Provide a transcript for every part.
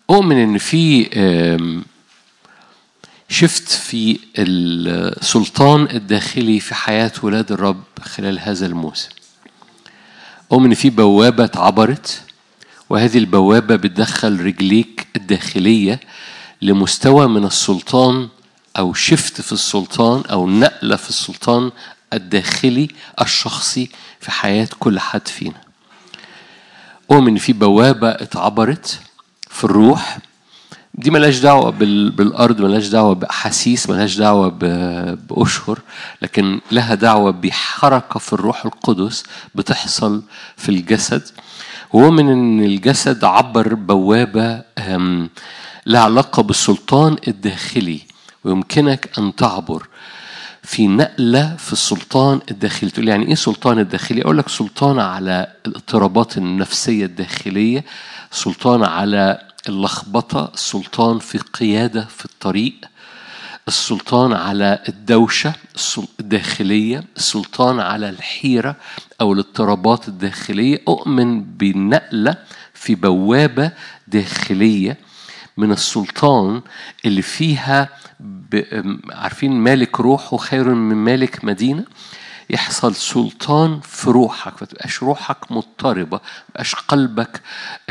أؤمن إن في آم، شفت في السلطان الداخلي في حياة ولاد الرب خلال هذا الموسم أؤمن إن في بوابة اتعبرت وهذه البوابة بتدخل رجليك الداخلية لمستوى من السلطان أو شفت في السلطان أو نقلة في السلطان الداخلي الشخصي في حياة كل حد فينا أؤمن إن في بوابة اتعبرت في الروح دي ملهاش دعوة بال- بالأرض ملهاش دعوة بأحاسيس ملهاش دعوة ب- بأشهر لكن لها دعوة بحركة في الروح القدس بتحصل في الجسد ومن إن الجسد عبر بوابة أم، لها علاقة بالسلطان الداخلي ويمكنك أن تعبر في نقلة في السلطان الداخلي تقول لي يعني إيه سلطان الداخلي أقول لك سلطان على الاضطرابات النفسية الداخلية سلطان على اللخبطة السلطان في قيادة في الطريق السلطان على الدوشة السل- الداخلية السلطان على الحيرة أو الاضطرابات الداخلية أؤمن بنقلة في بوابة داخلية من السلطان اللي فيها ب... عارفين مالك روحه خير من مالك مدينة يحصل سلطان في روحك ما تبقاش روحك مضطربة ما يبقاش قلبك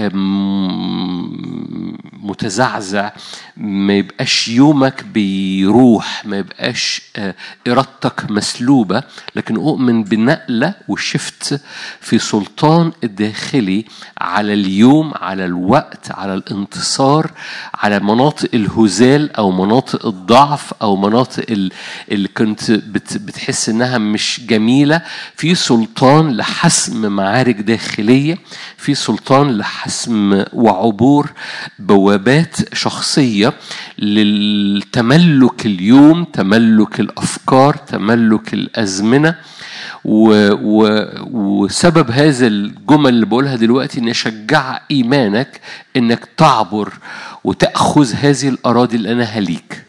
أم، متزعزع ما يبقاش يومك بيروح ما يبقاش آه، إرادتك مسلوبة لكن أؤمن بنقلة وشفت في سلطان الداخلي على اليوم على الوقت على الانتصار على مناطق الهزال أو مناطق الضعف أو مناطق ال- اللي كنت بت- بتحس إنها مش جميلة في سلطان لحسم معارك داخلية في سلطان لحسم وعبور بوابات شخصية للتملك اليوم تملك الأفكار تملك الأزمنة و و وسبب هذا الجمل اللي بقولها دلوقتي ان اشجع ايمانك انك تعبر وتاخذ هذه الاراضي اللي انا ليك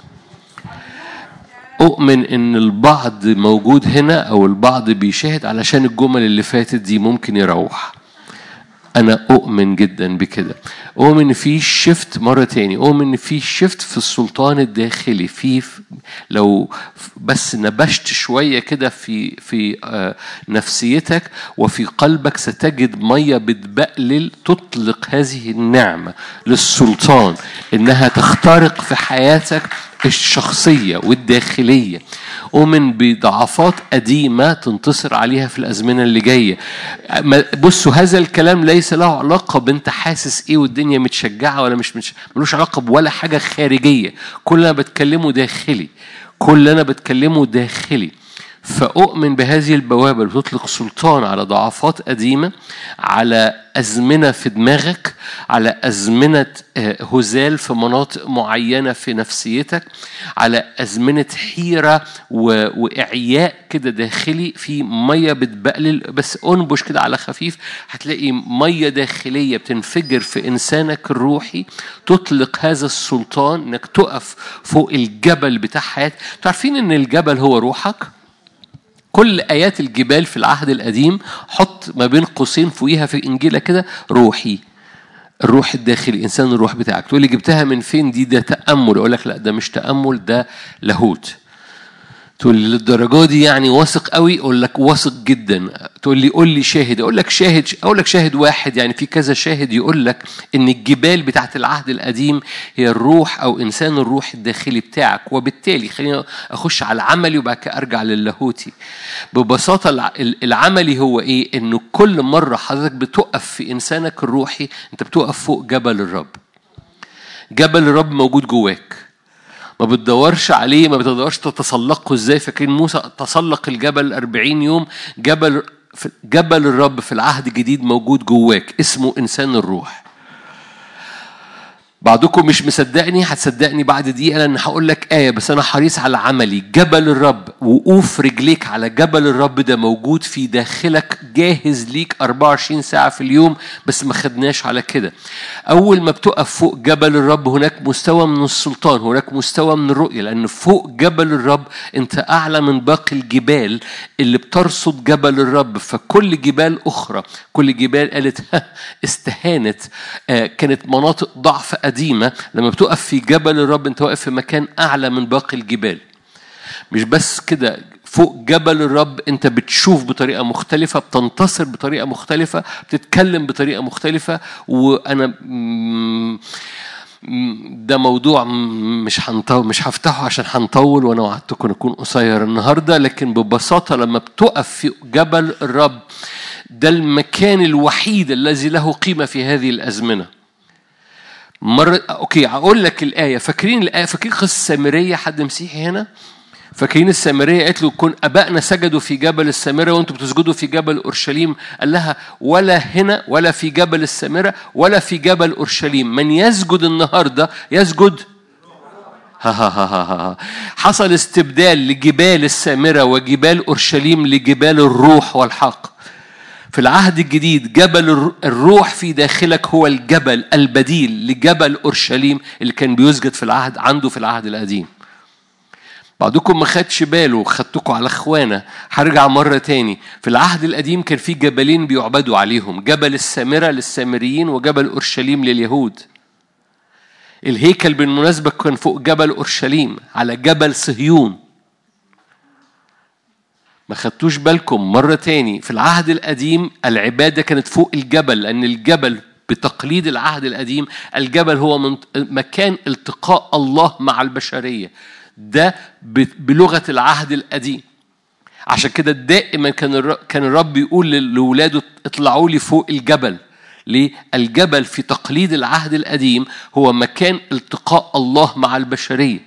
أؤمن إن البعض موجود هنا أو البعض بيشاهد علشان الجمل اللي فاتت دي ممكن يروح أنا أؤمن جدا بكده أؤمن إن في شيفت مرة تاني أؤمن إن في شيفت في السلطان الداخلي في لو بس نبشت شوية كده في في آه، نفسيتك وفي قلبك ستجد مية بتبقلل تطلق هذه النعمة للسلطان إنها تخترق في حياتك الشخصية والداخلية أؤمن بضعفات قديمة تنتصر عليها في الأزمنة اللي جاية ما- بصوا هذا الكلام ليس له علاقة بأنت حاسس إيه والدنيا متشجعة ولا مش مش ملوش علاقة بولا حاجة خارجية كل اللي أنا بتكلمه داخلي كل اللي أنا بتكلمه داخلي فأؤمن بهذه البوابة اللي بتطلق سلطان على ضعفات قديمة على أزمنة في دماغك على أزمنة آه، هزال في مناطق معينة في نفسيتك على أزمنة حيرة و- وإعياء كده داخلي في مية بتبقلل بس أنبش كده على خفيف هتلاقي مية داخلية بتنفجر في إنسانك الروحي تطلق هذا السلطان إنك تقف فوق الجبل بتاع حياتك تعرفين إن الجبل هو روحك كل ايات الجبال في العهد القديم حط ما بين قوسين فوقيها في انجيلك كده روحي الروح الداخلي انسان الروح بتاعك تقول لي جبتها من فين دي ده تامل اقول لك لا ده مش تامل ده لاهوت تقول لي للدرجه دي يعني واثق قوي اقول لك واثق جدا تقول لي قول لي شاهد اقول لك شاهد اقول لك شاهد واحد يعني في كذا شاهد يقول لك ان الجبال بتاعت العهد القديم هي الروح او انسان الروح الداخلي بتاعك وبالتالي خلينا اخش على العملي وبعد كده ارجع للاهوتي ببساطه الع- العملي هو ايه انه كل مره حضرتك بتقف في انسانك الروحي انت بتقف فوق جبل الرب جبل الرب موجود جواك ما بتدورش عليه ما بتقدرش تتسلقه ازاي فاكرين موسى تسلق الجبل 40 يوم جبل جبل الرب في العهد الجديد موجود جواك اسمه انسان الروح بعضكم مش مصدقني هتصدقني بعد دقيقة لأن هقول لك آية بس أنا حريص على عملي جبل الرب وقوف رجليك على جبل الرب ده موجود في داخلك جاهز ليك 24 ساعة في اليوم بس ما خدناش على كده أول ما بتقف فوق جبل الرب هناك مستوى من السلطان هناك مستوى من الرؤية لأن فوق جبل الرب أنت أعلى من باقي الجبال اللي بترصد جبل الرب فكل جبال أخرى كل جبال قالت استهانت آه، كانت مناطق ضعف قديمة لما بتقف في جبل الرب أنت واقف في مكان أعلى من باقي الجبال مش بس كده فوق جبل الرب انت بتشوف بطريقه مختلفه بتنتصر بطريقه مختلفه بتتكلم بطريقه مختلفه وانا ده موضوع مش هنطول مش هفتحه عشان هنطول وانا وعدتكم نكون قصير النهارده لكن ببساطه لما بتقف في جبل الرب ده المكان الوحيد الذي له قيمه في هذه الازمنه مرة اوكي اقول لك الايه فاكرين الايه فاكرين قصه السامريه حد مسيحي هنا فاكرين السامريه قالت له كن ابائنا سجدوا في جبل السامره وانتم بتسجدوا في جبل اورشليم قال لها ولا هنا ولا في جبل السامره ولا في جبل اورشليم من يسجد النهارده يسجد ها ها ها ها ها. حصل استبدال لجبال السامرة وجبال أورشليم لجبال الروح والحق في العهد الجديد جبل الروح في داخلك هو الجبل البديل لجبل أورشليم اللي كان بيسجد في العهد عنده في العهد القديم بعضكم ما خدش باله خدتكم على اخوانا هرجع مرة تاني في العهد القديم كان في جبلين بيعبدوا عليهم جبل السامرة للسامريين وجبل أورشليم لليهود الهيكل بالمناسبة كان فوق جبل أورشليم على جبل صهيون ما خدتوش بالكم مرة تاني في العهد القديم العبادة كانت فوق الجبل لأن الجبل بتقليد العهد القديم الجبل هو من مكان التقاء الله مع البشرية ده بلغة العهد القديم عشان كده دائما كان كان الرب يقول لاولاده اطلعوا لي فوق الجبل ليه؟ الجبل في تقليد العهد القديم هو مكان التقاء الله مع البشرية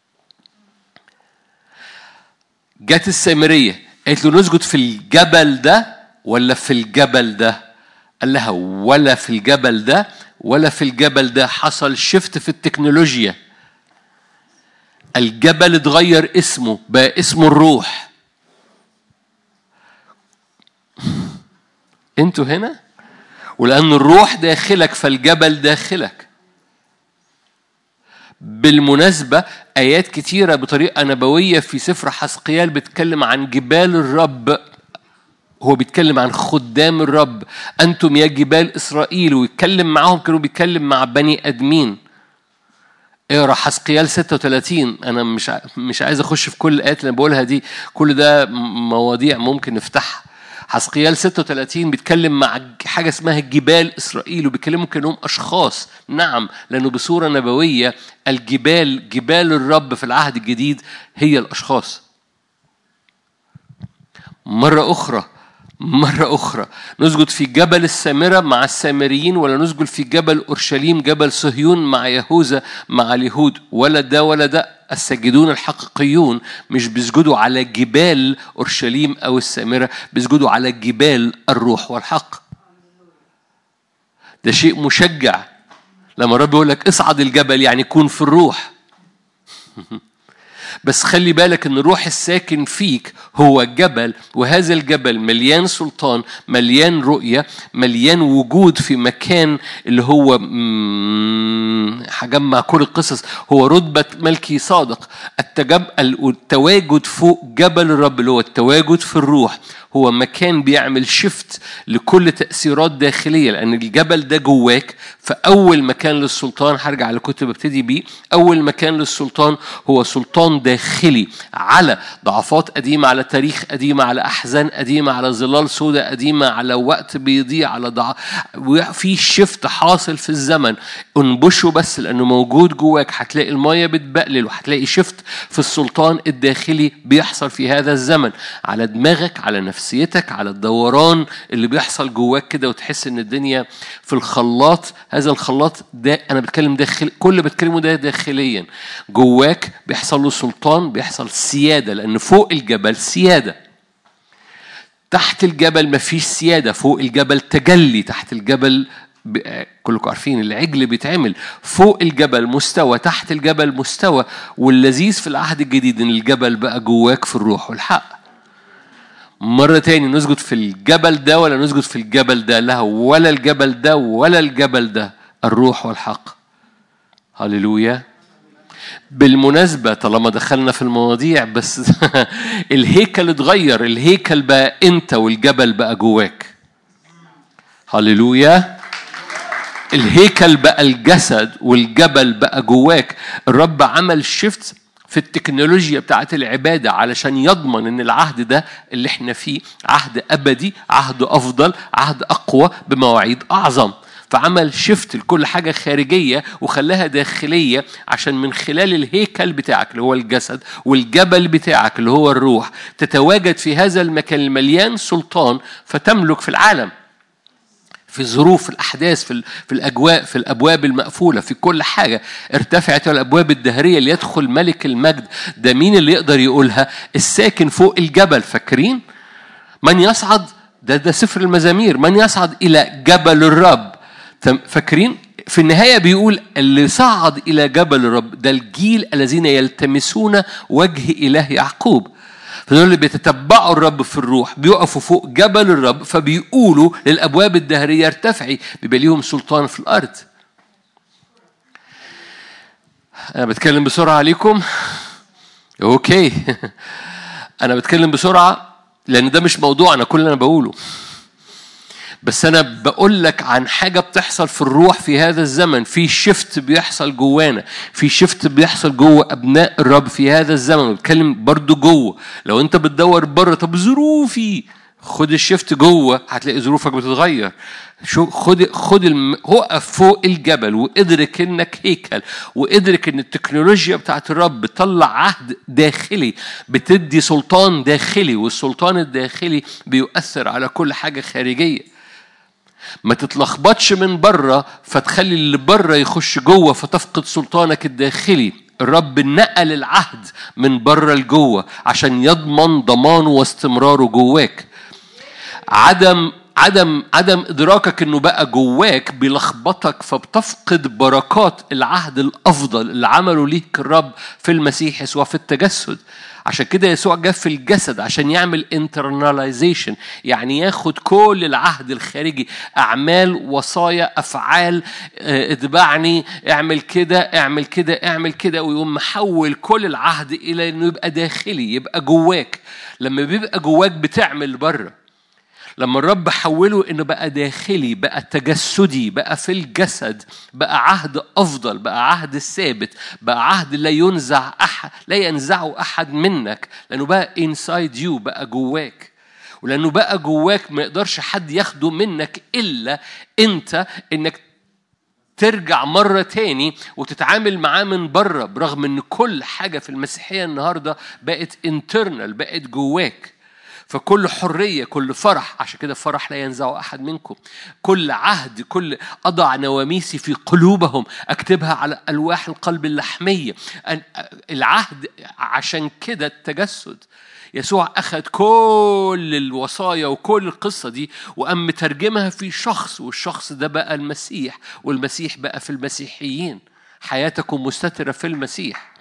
جت السامرية قالت له نسجد في الجبل ده ولا في الجبل ده قال لها ولا في الجبل ده ولا في الجبل ده حصل شفت في التكنولوجيا الجبل اتغير اسمه بقى اسمه الروح انتوا هنا ولأن الروح داخلك فالجبل داخلك بالمناسبة آيات كتيرة بطريقة نبوية في سفر حسقيال بتتكلم عن جبال الرب هو بيتكلم عن خدام الرب أنتم يا جبال إسرائيل ويتكلم معاهم كانوا بيتكلم مع بني أدمين اقرا حسقيال 36 انا مش مش عايز اخش في كل الايات اللي بقولها دي كل ده مواضيع ممكن نفتحها حسقيال 36 بيتكلم مع حاجه اسمها جبال اسرائيل وبيكلموا كانهم اشخاص نعم لانه بصوره نبويه الجبال جبال الرب في العهد الجديد هي الاشخاص مره اخرى مرة أخرى نسجد في جبل السامرة مع السامريين ولا نسجد في جبل أورشليم جبل صهيون مع يهوذا مع اليهود ولا ده ولا ده الساجدون الحقيقيون مش بيسجدوا على جبال أورشليم أو السامرة بيسجدوا على جبال الروح والحق ده شيء مشجع لما الرب يقول لك اصعد الجبل يعني كون في الروح بس خلي بالك ان الروح الساكن فيك هو جبل وهذا الجبل مليان سلطان مليان رؤية مليان وجود في مكان اللي هو هجمع كل القصص هو رتبة ملكي صادق التواجد فوق جبل الرب اللي هو التواجد في الروح هو مكان بيعمل شفت لكل تأثيرات داخلية لأن الجبل ده جواك فأول مكان للسلطان هرجع لكتب ابتدي بيه أول مكان للسلطان هو سلطان داخلي على ضعفات قديمة على تاريخ قديمة على أحزان قديمة على ظلال سوداء قديمة على وقت بيضيع على ضع في شفت حاصل في الزمن انبشه بس لأنه موجود جواك هتلاقي المية بتبقلل وهتلاقي شفت في السلطان الداخلي بيحصل في هذا الزمن على دماغك على نفسيتك على الدوران اللي بيحصل جواك كده وتحس ان الدنيا في الخلاط هذا الخلاط ده انا بتكلم داخل كل اللي بتكلمه ده داخليا جواك بيحصل له سلطان بيحصل سياده لان فوق الجبل سياده تحت الجبل مفيش سياده فوق الجبل تجلي تحت الجبل ب- كلكم عارفين العجل بيتعمل فوق الجبل مستوى تحت الجبل مستوى واللذيذ في العهد الجديد ان الجبل بقى جواك في الروح والحق مرة تاني نسجد في الجبل ده ولا نسجد في الجبل ده لا ولا الجبل ده ولا الجبل ده الروح والحق هللويا بالمناسبة طالما دخلنا في المواضيع بس الهيكل اتغير الهيكل بقى انت والجبل بقى جواك هللويا الهيكل بقى الجسد والجبل بقى جواك الرب عمل شيفت في التكنولوجيا بتاعت العبادة علشان يضمن ان العهد ده اللي احنا فيه عهد ابدي عهد افضل عهد اقوى بمواعيد اعظم فعمل شيفت لكل حاجة خارجية وخلاها داخلية عشان من خلال الهيكل بتاعك اللي هو الجسد والجبل بتاعك اللي هو الروح تتواجد في هذا المكان المليان سلطان فتملك في العالم في الظروف في الأحداث في, ال- في الأجواء في الأبواب المقفولة في كل حاجة ارتفعت الأبواب الدهرية ليدخل ملك المجد ده مين اللي يقدر يقولها الساكن فوق الجبل فاكرين من يصعد ده ده سفر المزامير من يصعد إلى جبل الرب تم- فاكرين في النهاية بيقول اللي صعد إلى جبل الرب ده الجيل الذين يلتمسون وجه إله يعقوب فدول اللي بيتتبعوا الرب في الروح بيقفوا فوق جبل الرب فبيقولوا للأبواب الدهرية ارتفعي بيبقى ليهم سلطان في الأرض أنا بتكلم بسرعة عليكم أوكي أنا بتكلم بسرعة لأن ده مش موضوع أنا كل اللي أنا بقوله بس انا بقول لك عن حاجه بتحصل في الروح في هذا الزمن في شفت بيحصل جوانا في شفت بيحصل جوه ابناء الرب في هذا الزمن بتكلم برضو جوه لو انت بتدور بره طب ظروفي خد الشفت جوه هتلاقي ظروفك بتتغير شو خد خد الم... وقف فوق الجبل وادرك انك هيكل وادرك ان التكنولوجيا بتاعت الرب بتطلع عهد داخلي بتدي سلطان داخلي والسلطان الداخلي بيؤثر على كل حاجه خارجيه ما تتلخبطش من بره فتخلي اللي بره يخش جوه فتفقد سلطانك الداخلي الرب نقل العهد من بره لجوه عشان يضمن ضمانه واستمراره جواك عدم عدم عدم ادراكك انه بقى جواك بيلخبطك فبتفقد بركات العهد الافضل اللي عمله ليك الرب في المسيح يسوع في التجسد عشان كده يسوع جه في الجسد عشان يعمل internalization يعني ياخد كل العهد الخارجي اعمال وصايا افعال آه، اتبعني اعمل كده اعمل كده اعمل كده ويقوم محول كل العهد الى انه يبقى داخلي يبقى جواك لما بيبقى جواك بتعمل بره لما الرب حوله انه بقى داخلي بقى تجسدي بقى في الجسد بقى عهد افضل بقى عهد ثابت بقى عهد لا ينزع احد لا ينزعه احد منك لانه بقى انسايد يو بقى جواك ولانه بقى جواك ما يقدرش حد ياخده منك الا انت انك ترجع مرة تاني وتتعامل معاه من بره برغم ان كل حاجة في المسيحية النهاردة بقت انترنال بقت جواك فكل حرية كل فرح عشان كده فرح لا ينزع أحد منكم كل عهد كل أضع نواميسي في قلوبهم أكتبها على ألواح القلب اللحمية أن- العهد عشان كده التجسد يسوع أخذ كل الوصايا وكل القصة دي وقام مترجمها في شخص والشخص ده بقى المسيح والمسيح بقى في المسيحيين حياتكم مستترة في المسيح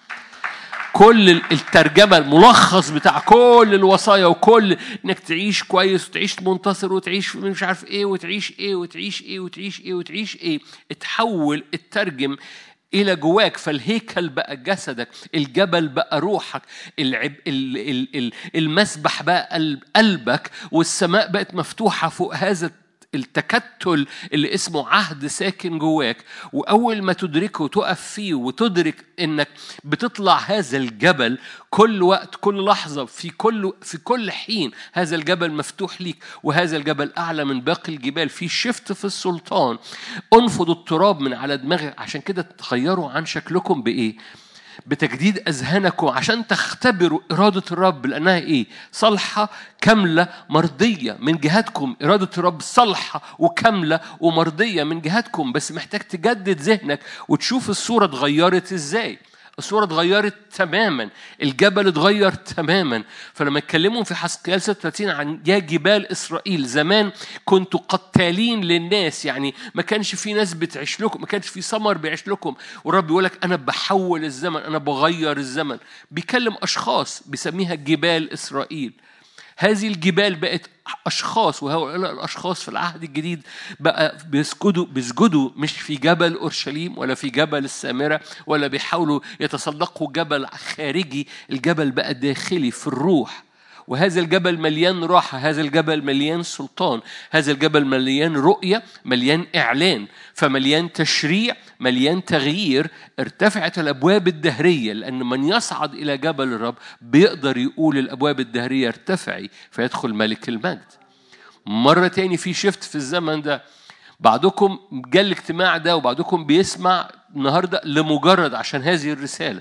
كل الترجمة الملخص بتاع كل الوصايا وكل انك تعيش كويس وتعيش منتصر وتعيش مش عارف ايه وتعيش ايه وتعيش ايه وتعيش ايه وتعيش ايه اتحول اترجم الى جواك فالهيكل بقى جسدك الجبل بقى روحك العب ال ال ال المسبح بقى قلب قلبك والسماء بقت مفتوحه فوق هذا التكتل اللي اسمه عهد ساكن جواك واول ما تدركه وتقف فيه وتدرك انك بتطلع هذا الجبل كل وقت كل لحظه في كل في كل حين هذا الجبل مفتوح ليك وهذا الجبل اعلى من باقي الجبال في شفت في السلطان انفضوا التراب من على دماغك عشان كده تغيروا عن شكلكم بايه بتجديد اذهانكم عشان تختبروا اراده الرب لانها ايه؟ صالحه كامله مرضيه من جهتكم، اراده الرب صالحه وكامله ومرضيه من جهتكم بس محتاج تجدد ذهنك وتشوف الصوره اتغيرت ازاي. الصورة اتغيرت تماما الجبل اتغير تماما فلما يتكلموا في حسقيال 36 عن يا جبال إسرائيل زمان كنتوا قتالين للناس يعني ما كانش في ناس بتعيش لكم ما كانش في سمر بيعيش لكم والرب يقول لك أنا بحول الزمن أنا بغير الزمن بيكلم أشخاص بيسميها جبال إسرائيل هذه الجبال بقت أشخاص وهؤلاء الأشخاص في العهد الجديد بقى بيسجدوا بيسجدوا مش في جبل أورشليم ولا في جبل السامرة ولا بيحاولوا يتسلقوا جبل خارجي الجبل بقى داخلي في الروح وهذا الجبل مليان راحة هذا الجبل مليان سلطان هذا الجبل مليان رؤية مليان إعلان فمليان تشريع مليان تغيير ارتفعت الأبواب الدهرية لأن من يصعد إلى جبل الرب بيقدر يقول الأبواب الدهرية ارتفعي فيدخل ملك المجد مرة تاني في شفت في الزمن ده بعضكم جاء الاجتماع ده وبعضكم بيسمع النهارده لمجرد عشان هذه الرساله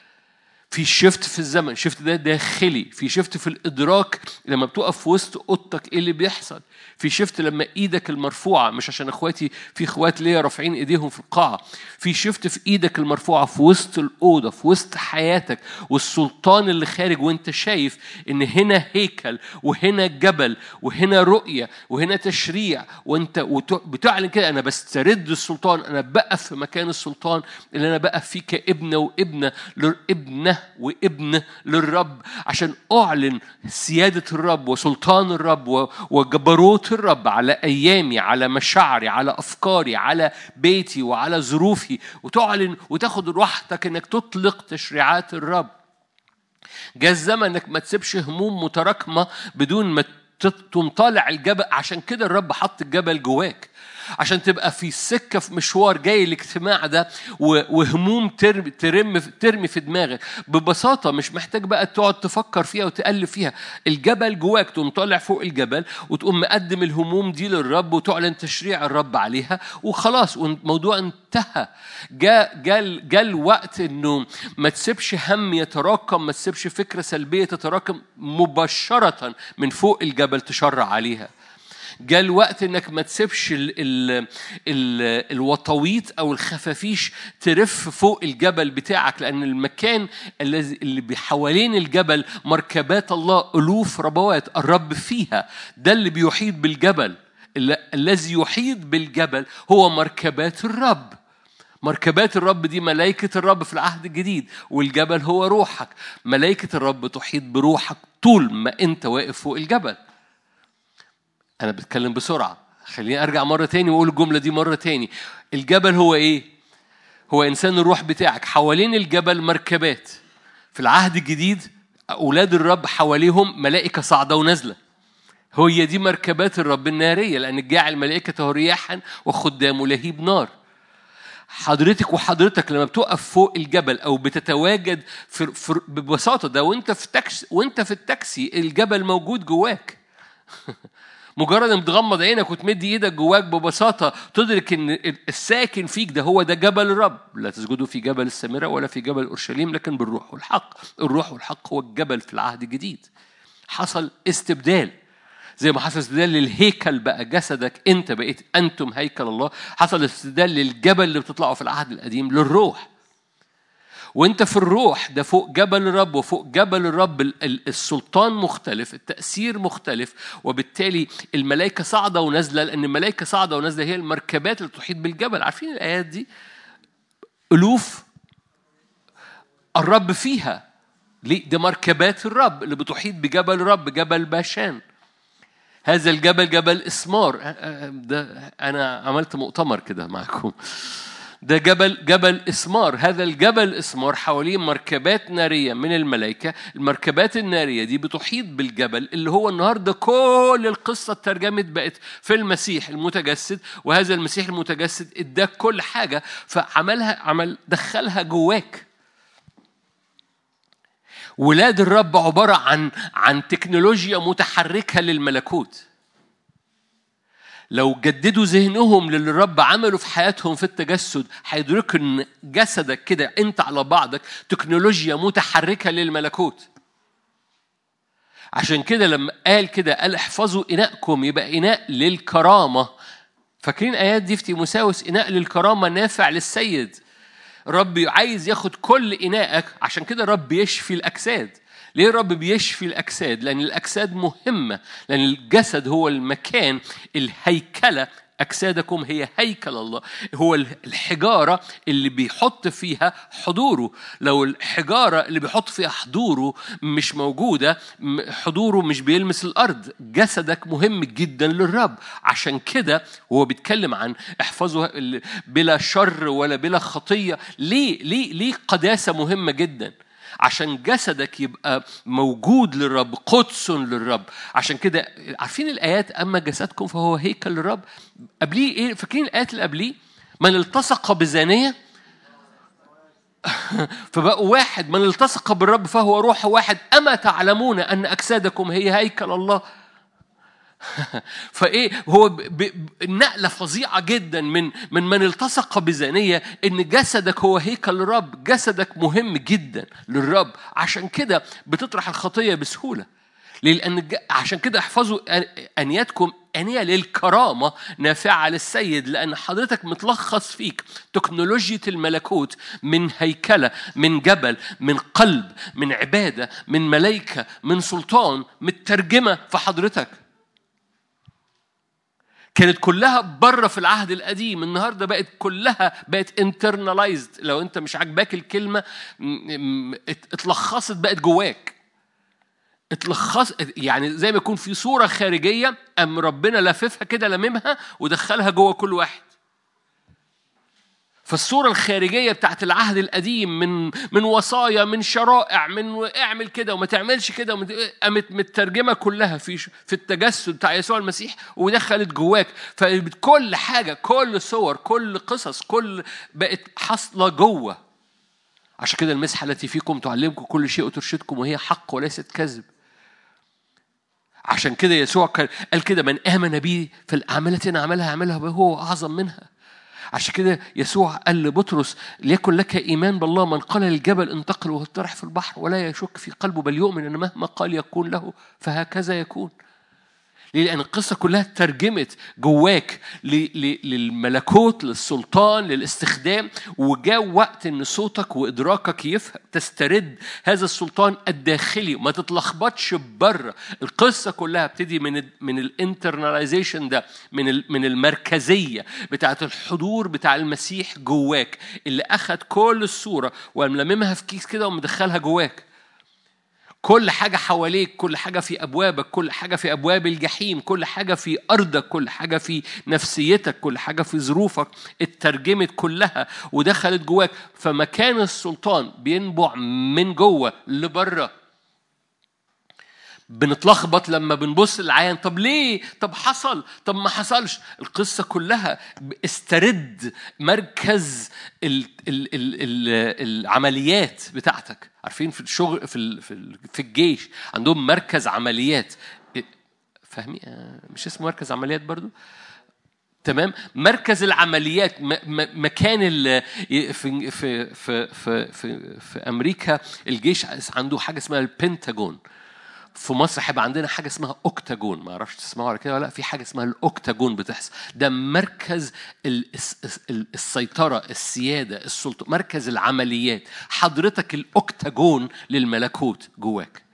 في شفت في الزمن شفت ده داخلي في شفت في الادراك لما بتقف في وسط اوضتك ايه اللي بيحصل في شفت لما ايدك المرفوعه مش عشان اخواتي في اخوات ليا رافعين ايديهم في القاعه في شفت في ايدك المرفوعه في وسط الاوضه في وسط حياتك والسلطان اللي خارج وانت شايف ان هنا هيكل وهنا جبل وهنا رؤيه وهنا تشريع وانت بتعلن كده انا بسترد السلطان انا بقف في مكان السلطان اللي انا بقف فيه كابنه وابنه ابنه وابن للرب عشان اعلن سياده الرب وسلطان الرب وجبروت الرب على ايامي على مشاعري على افكاري على بيتي وعلى ظروفي وتعلن وتاخد راحتك انك تطلق تشريعات الرب جاء الزمن انك ما تسيبش هموم متراكمه بدون ما تقوم طالع الجبل عشان كده الرب حط الجبل جواك عشان تبقى في سكه في مشوار جاي الاجتماع ده وهموم ترمي ترمي ترمي في دماغك ببساطه مش محتاج بقى تقعد تفكر فيها وتالف فيها الجبل جواك تقوم طالع فوق الجبل وتقوم مقدم الهموم دي للرب وتعلن تشريع الرب عليها وخلاص والموضوع انتهى جاء جاء جاء الوقت انه ما تسيبش هم يتراكم ما تسيبش فكره سلبيه تتراكم مباشره من فوق الجبل تشرع عليها جاء الوقت انك ما تسيبش ال ال ال الوطويط او الخفافيش ترف فوق الجبل بتاعك لان المكان الذي اللي حوالين الجبل مركبات الله الوف ربوات الرب فيها ده اللي بيحيط بالجبل الذي يحيط بالجبل هو مركبات الرب مركبات الرب دي ملائكة الرب في العهد الجديد والجبل هو روحك ملائكة الرب تحيط بروحك طول ما أنت واقف فوق الجبل أنا بتكلم بسرعة خليني أرجع مرة تاني وأقول الجملة دي مرة تاني الجبل هو إيه؟ هو إنسان الروح بتاعك حوالين الجبل مركبات في العهد الجديد أولاد الرب حواليهم ملائكة صاعدة ونازلة هي دي مركبات الرب النارية لأن جاعل ملائكته رياحا وخدامه لهيب نار حضرتك وحضرتك لما بتقف فوق الجبل او بتتواجد في, في ببساطه ده وانت في تاكسي وانت في التاكسي الجبل موجود جواك مجرد ان تغمض عينك وتمد ايدك جواك ببساطه تدرك ان الساكن فيك ده هو ده جبل الرب لا تسجدوا في جبل السامره ولا في جبل اورشليم لكن بالروح والحق الروح والحق هو الجبل في العهد الجديد حصل استبدال زي ما حصل استبدال للهيكل بقى جسدك انت بقيت انتم هيكل الله حصل استبدال للجبل اللي بتطلعه في العهد القديم للروح وانت في الروح ده فوق جبل الرب وفوق جبل الرب السلطان مختلف التأثير مختلف وبالتالي الملائكة صاعدة ونازلة لأن الملائكة صاعدة ونازلة هي المركبات اللي تحيط بالجبل عارفين الآيات دي ألوف الرب فيها ليه ده مركبات الرب اللي بتحيط بجبل الرب جبل باشان هذا الجبل جبل اسمار ده انا عملت مؤتمر كده معكم ده جبل جبل اسمار هذا الجبل اسمار حواليه مركبات ناريه من الملائكه المركبات الناريه دي بتحيط بالجبل اللي هو النهارده كل القصه اترجمت بقت في المسيح المتجسد وهذا المسيح المتجسد اداك كل حاجه فعملها عمل دخلها جواك ولاد الرب عباره عن عن تكنولوجيا متحركه للملكوت لو جددوا ذهنهم للي الرب عمله في حياتهم في التجسد هيدركوا ان جسدك كده انت على بعضك تكنولوجيا متحركه للملكوت عشان كده لما قال كده قال احفظوا اناءكم يبقى اناء للكرامه فاكرين ايات دي في تيموساوس اناء للكرامه نافع للسيد رب عايز ياخد كل إنائك عشان كده رب يشفي الأجساد ليه الرب بيشفي الأجساد؟ لأن الأجساد مهمة لأن الجسد هو المكان الهيكلة أجسادكم هي هيكل الله هو الحجارة اللي بيحط فيها حضوره لو الحجارة اللي بيحط فيها حضوره مش موجودة حضوره مش بيلمس الأرض جسدك مهم جدا للرب عشان كده هو بيتكلم عن احفظوا بلا شر ولا بلا خطية ليه ليه ليه قداسة مهمة جدا عشان جسدك يبقى موجود للرب قدس للرب عشان كده عارفين الآيات أما جسدكم فهو هيكل للرب قبليه إيه فاكرين الآيات اللي قبليه من التصق بزانية فبقوا واحد من التصق بالرب فهو روح واحد أما تعلمون أن أجسادكم هي هيكل الله فايه هو نقله فظيعه جدا من من من التصق بزانيه ان جسدك هو هيكل الرب جسدك مهم جدا للرب عشان كده بتطرح الخطيه بسهوله لان عشان كده احفظوا انياتكم انيه للكرامه نافعه للسيد لان حضرتك متلخص فيك تكنولوجيا الملكوت من هيكله من جبل من قلب من عباده من ملائكه من سلطان مترجمه في حضرتك كانت كلها بره في العهد القديم النهارده بقت كلها بقت انترنالايزد لو انت مش عاجباك الكلمه اتلخصت بقت جواك اتلخص يعني زي ما يكون في صوره خارجيه ام ربنا لففها كده لممها ودخلها جوه كل واحد فالصورة الخارجية بتاعت العهد القديم من من وصايا من شرائع من اعمل كده وما تعملش كده قامت مترجمة كلها في في التجسد بتاع يسوع المسيح ودخلت جواك فكل حاجة كل صور كل قصص كل بقت حاصلة جوه عشان كده المسحة التي فيكم تعلمكم كل شيء وترشدكم وهي حق وليست كذب عشان كده يسوع قال كده من آمن بي في الأعمال التي أنا أعملها أعملها هو أعظم منها عشان كده يسوع قال لبطرس ليكن لك ايمان بالله من قال للجبل انتقل واطرح في البحر ولا يشك في قلبه بل يؤمن ان مهما قال يكون له فهكذا يكون ليه؟ لأن القصة كلها ترجمت جواك للملكوت للسلطان للاستخدام وجاء وقت إن صوتك وإدراكك يفهم تسترد هذا السلطان الداخلي ما تتلخبطش بره القصة كلها بتدي من من الانترناليزيشن ده من من المركزية بتاعة الحضور بتاع المسيح جواك اللي أخذ كل الصورة وملممها في كيس كده ومدخلها جواك كل حاجة حواليك كل حاجة في أبوابك كل حاجة في أبواب الجحيم كل حاجة في أرضك كل حاجة في نفسيتك كل حاجة في ظروفك اترجمت كلها ودخلت جواك فمكان السلطان بينبع من جوه لبره بنتلخبط لما بنبص للعيان طب ليه طب حصل طب ما حصلش القصة كلها استرد مركز ال ال ال ال العمليات بتاعتك عارفين في الشغل في في الجيش عندهم مركز عمليات فاهمين مش اسمه مركز عمليات برضو تمام مركز العمليات مكان في في في في في, في امريكا الجيش عنده حاجه اسمها البنتاجون في مصر هيبقى عندنا حاجه اسمها اوكتاجون ما اعرفش تسمعوا على كده ولا لا في حاجه اسمها الاوكتاجون بتحصل ده مركز السيطره السياده السلطه مركز العمليات حضرتك الاوكتاجون للملكوت جواك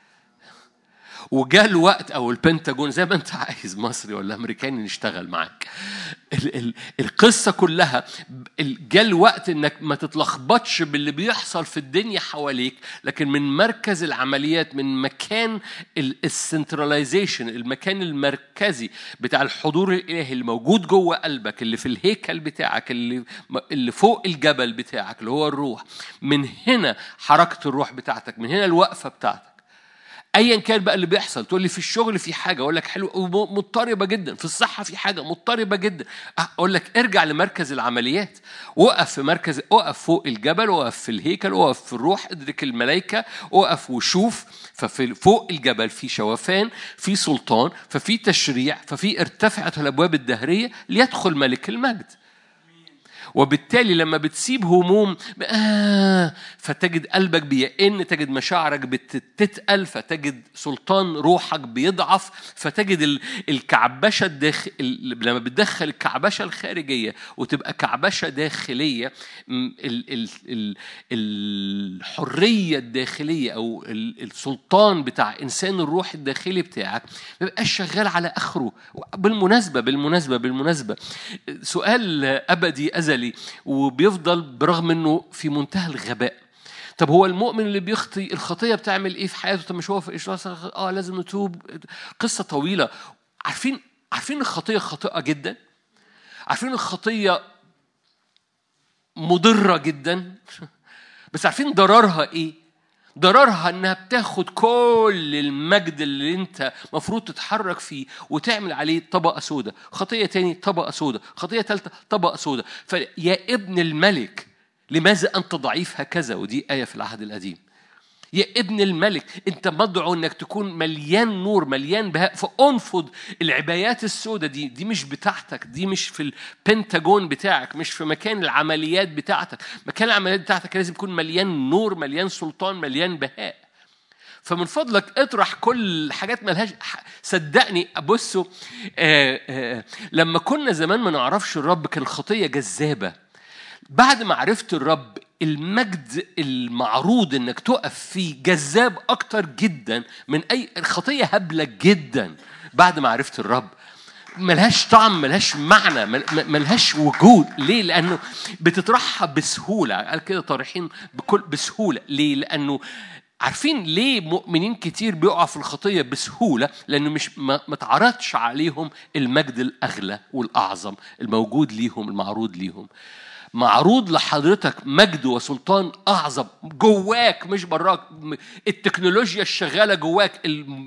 وجاء الوقت او البنتاجون زي ما انت عايز مصري ولا امريكاني نشتغل معاك ال ال القصه كلها جاء الوقت انك ما تتلخبطش باللي بيحصل في الدنيا حواليك لكن من مركز العمليات من مكان السنتراليزيشن المكان المركزي بتاع الحضور الالهي اللي موجود جوه قلبك اللي في الهيكل بتاعك اللي اللي فوق الجبل بتاعك اللي هو الروح من هنا حركه الروح بتاعتك من هنا الوقفه بتاعتك ايا كان بقى اللي بيحصل تقول لي في الشغل في حاجه اقول لك حلو مضطربه جدا في الصحه في حاجه مضطربه جدا اقول لك ارجع لمركز العمليات وقف في مركز وقف فوق الجبل وقف في الهيكل وقف في الروح ادرك الملائكه وقف وشوف ففي فوق الجبل في شوفان في سلطان ففي تشريع ففي ارتفعت الابواب الدهريه ليدخل ملك المجد وبالتالي لما بتسيب هموم آه فتجد قلبك بيئن تجد مشاعرك بتتقل فتجد سلطان روحك بيضعف فتجد الكعبشة الداخل لما بتدخل الكعبشة الخارجية وتبقى كعبشة داخلية ال... ال... ال... الحرية الداخلية أو السلطان بتاع إنسان الروح الداخلي بتاعك ما بيبقاش شغال على آخره بالمناسبة بالمناسبة بالمناسبة سؤال أبدي أزلي وبيفضل برغم إنه في منتهى الغباء طب هو المؤمن اللي بيخطي الخطية بتعمل إيه في حياته طب مش هو في آه لازم نتوب قصة طويلة عارفين عارفين الخطية خاطئة جدا عارفين الخطية مضرة جدا بس عارفين ضررها ايه؟ ضررها انها بتاخد كل المجد اللي انت مفروض تتحرك فيه وتعمل عليه طبقه سودة خطيه تاني طبقه سودة خطيه ثالثه طبقه سودة فيا ابن الملك لماذا انت ضعيف هكذا ودي ايه في العهد القديم يا ابن الملك انت مدعو انك تكون مليان نور مليان بهاء فانفض العبايات السوداء دي دي مش بتاعتك دي مش في البنتاجون بتاعك مش في مكان العمليات بتاعتك مكان العمليات بتاعتك لازم يكون مليان نور مليان سلطان مليان بهاء فمن فضلك اطرح كل حاجات ملهاش صدقني بصوا آه آه لما كنا زمان ما نعرفش الرب كان الخطيه جذابه بعد ما عرفت الرب المجد المعروض انك تقف فيه جذاب اكتر جدا من اي الخطيه هبله جدا بعد ما عرفت الرب ملهاش طعم ملهاش معنى ملهاش وجود ليه لانه بتطرحها بسهوله قال كده طارحين بكل بسهوله ليه لانه عارفين ليه مؤمنين كتير بيقعوا في الخطيه بسهوله لانه مش ما اتعرضش عليهم المجد الاغلى والاعظم الموجود ليهم المعروض ليهم معروض لحضرتك مجد وسلطان أعظم جواك مش براك التكنولوجيا الشغالة جواك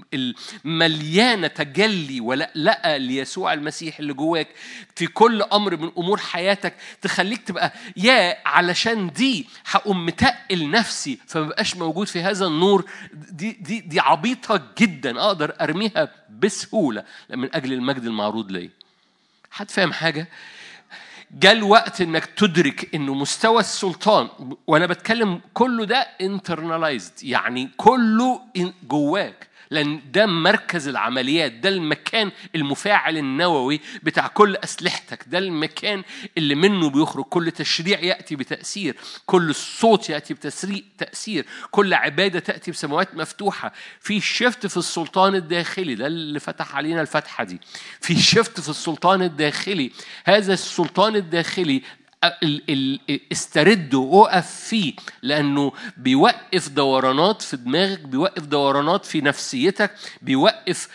المليانة تجلي ولألأة ليسوع المسيح اللي جواك في كل أمر من أمور حياتك تخليك تبقى يا علشان دي هقوم متقل نفسي فمبقاش موجود في هذا النور دي دي دي عبيطة جدا أقدر أرميها بسهولة من أجل المجد المعروض لي حد فاهم حاجة؟ جاء الوقت انك تدرك انه مستوى السلطان وانا بتكلم كله ده انترنالايزد يعني كله جواك لأن ده مركز العمليات ده المكان المفاعل النووي بتاع كل أسلحتك ده المكان اللي منه بيخرج كل تشريع يأتي بتأثير كل صوت يأتي بتأثير كل عبادة تأتي بسماوات مفتوحة في شفت في السلطان الداخلي ده اللي فتح علينا الفتحة دي في شفت في السلطان الداخلي هذا السلطان الداخلي استرد وقف فيه لأنه بيوقف دورانات في دماغك بيوقف دورانات في نفسيتك بيوقف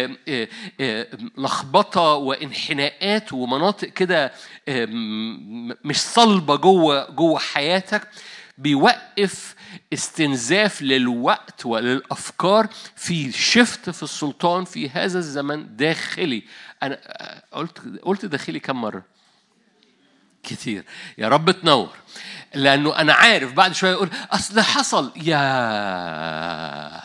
لخبطة وانحناءات ومناطق كده مش صلبة جوه جوه حياتك بيوقف استنزاف للوقت وللافكار في شفت في السلطان في هذا الزمن داخلي انا قلت قلت داخلي كم مره كتير يا رب تنور لانه انا عارف بعد شويه يقول اصل حصل يا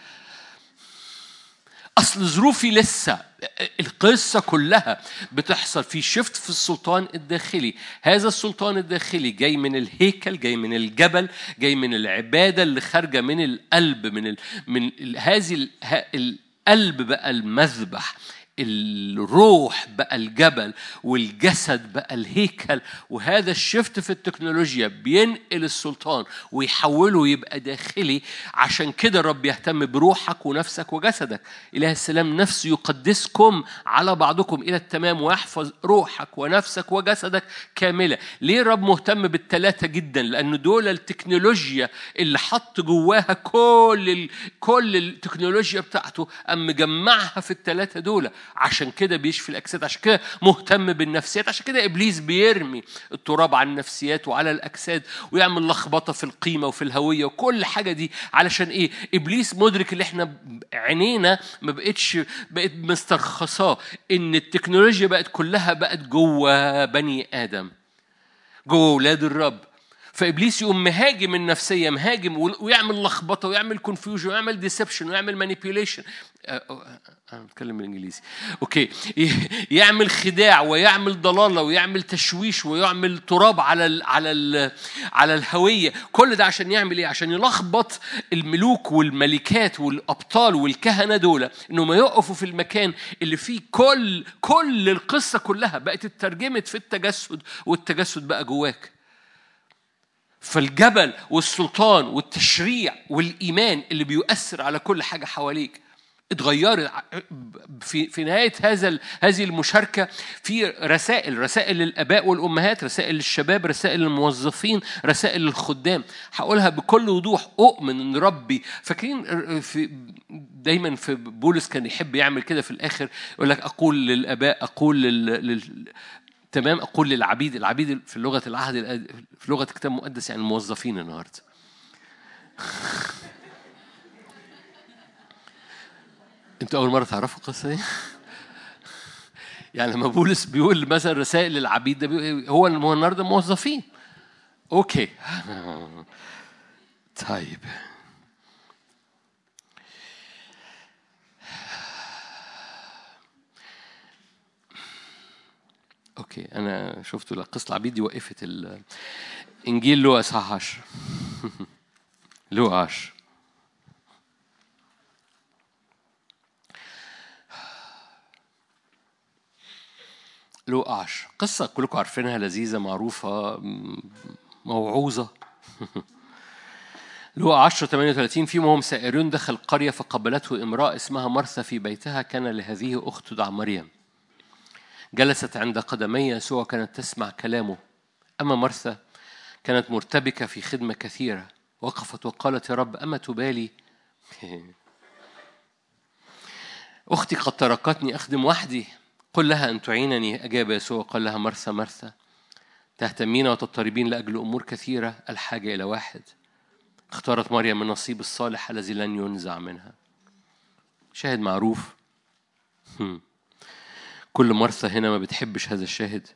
اصل ظروفي لسه القصة كلها بتحصل في شفت في السلطان الداخلي هذا السلطان الداخلي جاي من الهيكل جاي من الجبل جاي من العبادة اللي خارجة من القلب من ال... من ال... هذه القلب بقى المذبح الروح بقى الجبل والجسد بقى الهيكل وهذا الشفت في التكنولوجيا بينقل السلطان ويحوله يبقى داخلي عشان كده الرب يهتم بروحك ونفسك وجسدك إله السلام نفسه يقدسكم على بعضكم إلى التمام ويحفظ روحك ونفسك وجسدك كاملة ليه الرب مهتم بالثلاثة جدا لأن دول التكنولوجيا اللي حط جواها كل ال... كل التكنولوجيا بتاعته أم مجمعها في الثلاثة دول عشان كده بيشفي الاجساد عشان كده مهتم بالنفسيات عشان كده ابليس بيرمي التراب على النفسيات وعلى الاجساد ويعمل لخبطه في القيمه وفي الهويه وكل حاجه دي علشان ايه ابليس مدرك اللي احنا عينينا ما بقتش بقت مسترخصاه ان التكنولوجيا بقت كلها بقت جوه بني ادم جوه ولاد الرب فابليس يقوم مهاجم النفسيه مهاجم ويعمل لخبطه ويعمل كونفيوجن ويعمل ديسبشن ويعمل مانيبيوليشن انا بتكلم بالانجليزي اوكي يعمل خداع ويعمل ضلاله ويعمل تشويش ويعمل تراب على ال على ال على الهويه كل ده عشان يعمل ايه عشان يلخبط الملوك والملكات والابطال والكهنه دول انهم يقفوا في المكان اللي فيه كل كل القصه كلها بقت اترجمت في التجسد والتجسد بقى جواك فالجبل والسلطان والتشريع والإيمان اللي بيؤثر على كل حاجة حواليك اتغيرت في في نهايه هذا هذه المشاركه في رسائل رسائل للاباء والامهات رسائل للشباب رسائل للموظفين رسائل للخدام هقولها بكل وضوح اؤمن ان ربي فاكرين في دايما في بولس كان يحب يعمل كده في الاخر يقول لك اقول للاباء اقول لل تمام اقول للعبيد العبيد في لغه العهد في لغه الكتاب المقدس يعني الموظفين النهارده انتوا اول مره تعرفوا القصه دي يعني لما بولس بيقول مثلا رسائل للعبيد ده هو النهارده موظفين اوكي طيب اوكي انا شفت قصه العبيد دي وقفت انجيل لوقا اصحاح 10 لوقا 10 لوقا 10 قصة كلكم عارفينها لذيذة معروفة موعوظة لوقا 10 38 في هم سائرون دخل قرية فقبلته امرأة اسمها مرثا في بيتها كان لهذه أخت تدعى مريم جلست عند قدمي يسوع كانت تسمع كلامه أما مرثا كانت مرتبكة في خدمة كثيرة وقفت وقالت يا رب أما تبالي أختي قد تركتني أخدم وحدي قل لها أن تعينني أجاب يسوع قال لها مرثا مرثا تهتمين وتضطربين لأجل أمور كثيرة الحاجة إلى واحد اختارت مريم النصيب الصالح الذي لن ينزع منها شاهد معروف كل مرثا هنا ما بتحبش هذا الشاهد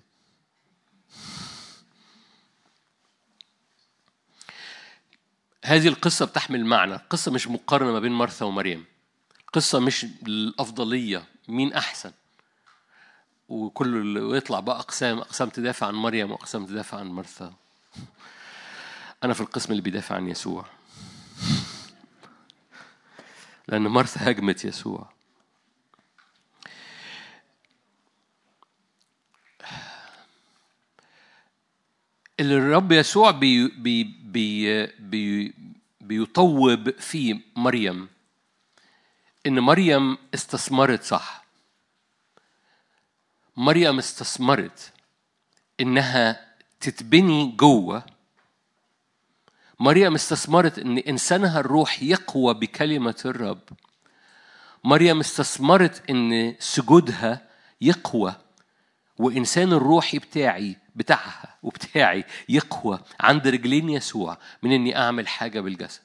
هذه القصة بتحمل معنى القصة مش مقارنة ما بين مرثا ومريم قصة مش الأفضلية مين أحسن وكل ويطلع بقى أقسام أقسام تدافع عن مريم وأقسام تدافع عن مرثا أنا في القسم اللي بيدافع عن يسوع لأن مرثا هاجمت يسوع اللي الرب يسوع بي بي بي بي بيطوب في مريم إن مريم استثمرت صح مريم استثمرت إنها تتبني جوه مريم استثمرت إن إنسانها الروح يقوى بكلمة الرب مريم استثمرت إن سجودها يقوى وإنسان الروحي بتاعي بتاعها وبتاعي يقوى عند رجلين يسوع من إني أعمل حاجة بالجسد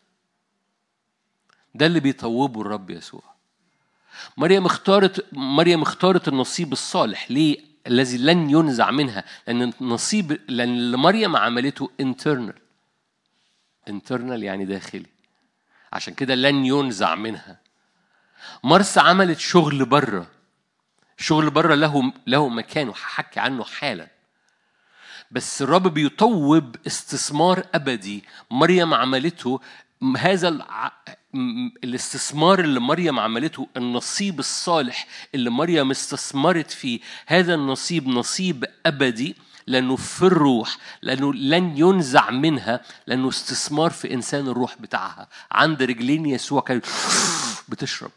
ده اللي بيطوبه الرب يسوع مريم اختارت مريم اختارت النصيب الصالح ليه الذي لن ينزع منها لأن النصيب لأن اللي مريم عملته internal internal يعني داخلي عشان كده لن ينزع منها مرسى عملت شغل بره شغل بره له له مكان وهحكي عنه حالا بس الرب بيطوب استثمار ابدي مريم عملته هذا الاستثمار اللي مريم عملته النصيب الصالح اللي مريم استثمرت فيه هذا النصيب نصيب ابدي لانه في الروح لانه لن ينزع منها لانه استثمار في انسان الروح بتاعها عند رجلين يسوع كانت بتشرب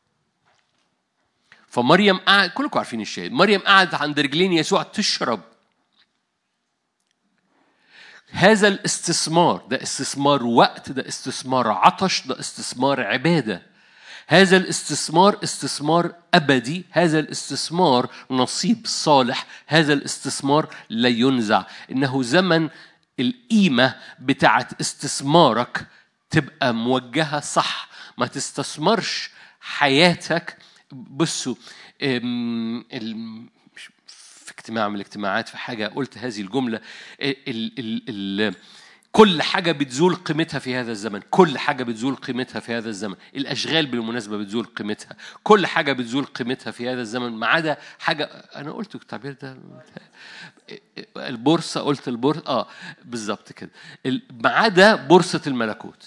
فمريم قعد كلكم عارفين الشاهد مريم قعدت عند رجلين يسوع تشرب هذا الاستثمار ده استثمار وقت ده استثمار عطش ده استثمار عبادة هذا الاستثمار استثمار أبدي هذا الاستثمار نصيب صالح هذا الاستثمار لا ينزع إنه زمن القيمة بتاعت استثمارك تبقى موجهة صح ما تستثمرش حياتك بصوا في اجتماع من الاجتماعات في حاجه قلت هذه الجمله ال ال ال كل حاجة بتزول قيمتها في هذا الزمن كل حاجة بتزول قيمتها في هذا الزمن الأشغال بالمناسبة بتزول قيمتها كل حاجة بتزول قيمتها في هذا الزمن ما عدا حاجة أنا قلت التعبير ده البورصة قلت البورصة آه بالظبط كده ما عدا بورصة الملكوت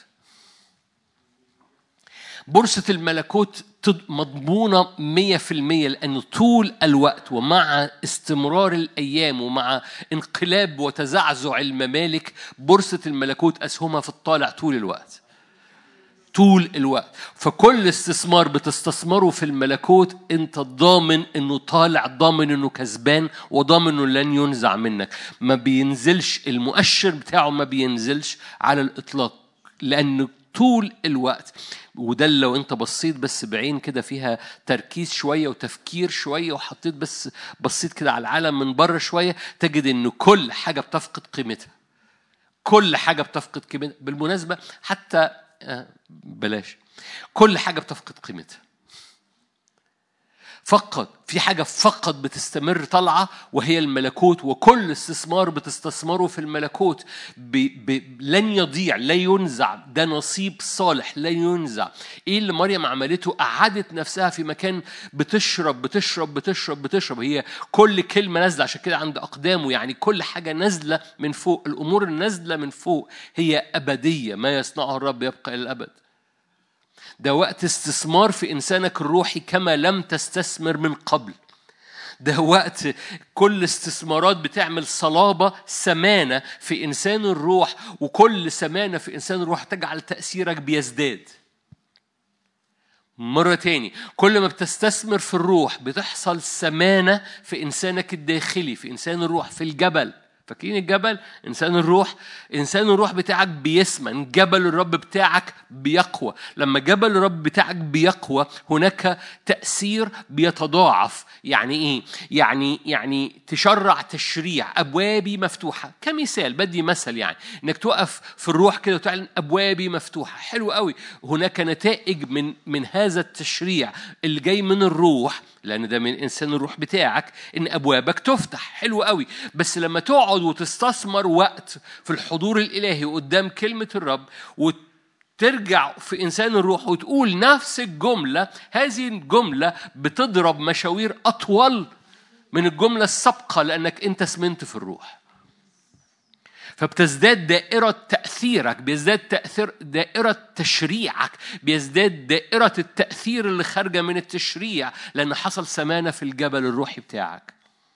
بورصة الملكوت مضمونة مية في المية لأن طول الوقت ومع استمرار الأيام ومع انقلاب وتزعزع الممالك بورصة الملكوت أسهمها في الطالع طول الوقت طول الوقت فكل استثمار بتستثمره في الملكوت انت ضامن انه طالع ضامن انه كسبان وضامن انه لن ينزع منك ما بينزلش المؤشر بتاعه ما بينزلش على الاطلاق لانه طول الوقت وده لو انت بصيت بس بعين كده فيها تركيز شويه وتفكير شويه وحطيت بس بصيت كده على العالم من بره شويه تجد ان كل حاجه بتفقد قيمتها كل حاجه بتفقد قيمتها بالمناسبه حتى آه، بلاش كل حاجه بتفقد قيمتها فقط في حاجة فقط بتستمر طالعة وهي الملكوت وكل استثمار بتستثمره في الملكوت ب... ب... لن يضيع لا ينزع ده نصيب صالح لا ينزع ايه اللي مريم عملته قعدت نفسها في مكان بتشرب بتشرب بتشرب بتشرب هي كل كلمة نازلة عشان كده عند أقدامه يعني كل حاجة نازلة من فوق الأمور النازلة من فوق هي أبدية ما يصنعه الرب يبقى إلى الأبد ده وقت استثمار في إنسانك الروحي كما لم تستثمر من قبل ده وقت كل استثمارات بتعمل صلابة سمانة في إنسان الروح وكل سمانة في إنسان الروح تجعل تأثيرك بيزداد مرة تاني كل ما بتستثمر في الروح بتحصل سمانة في إنسانك الداخلي في إنسان الروح في الجبل فاكرين الجبل انسان الروح انسان الروح بتاعك بيسمن جبل الرب بتاعك بيقوى لما جبل الرب بتاعك بيقوى هناك تاثير بيتضاعف يعني ايه يعني يعني تشرع تشريع ابوابي مفتوحه كمثال بدي مثل يعني انك توقف في الروح كده وتعلن ابوابي مفتوحه حلو قوي هناك نتائج من من هذا التشريع اللي جاي من الروح لأن ده من إنسان الروح بتاعك إن أبوابك تفتح حلو قوي بس لما تقعد وتستثمر وقت في الحضور الإلهي قدام كلمة الرب ترجع في إنسان الروح وتقول نفس الجملة هذه الجملة بتضرب مشاوير أطول من الجملة السابقة لأنك أنت سمنت في الروح فبتزداد دائرة تأثيرك بيزداد تأثير دائرة تشريعك بيزداد دائرة التأثير اللي خارجة من التشريع لأن حصل سمانة في الجبل الروحي بتاعك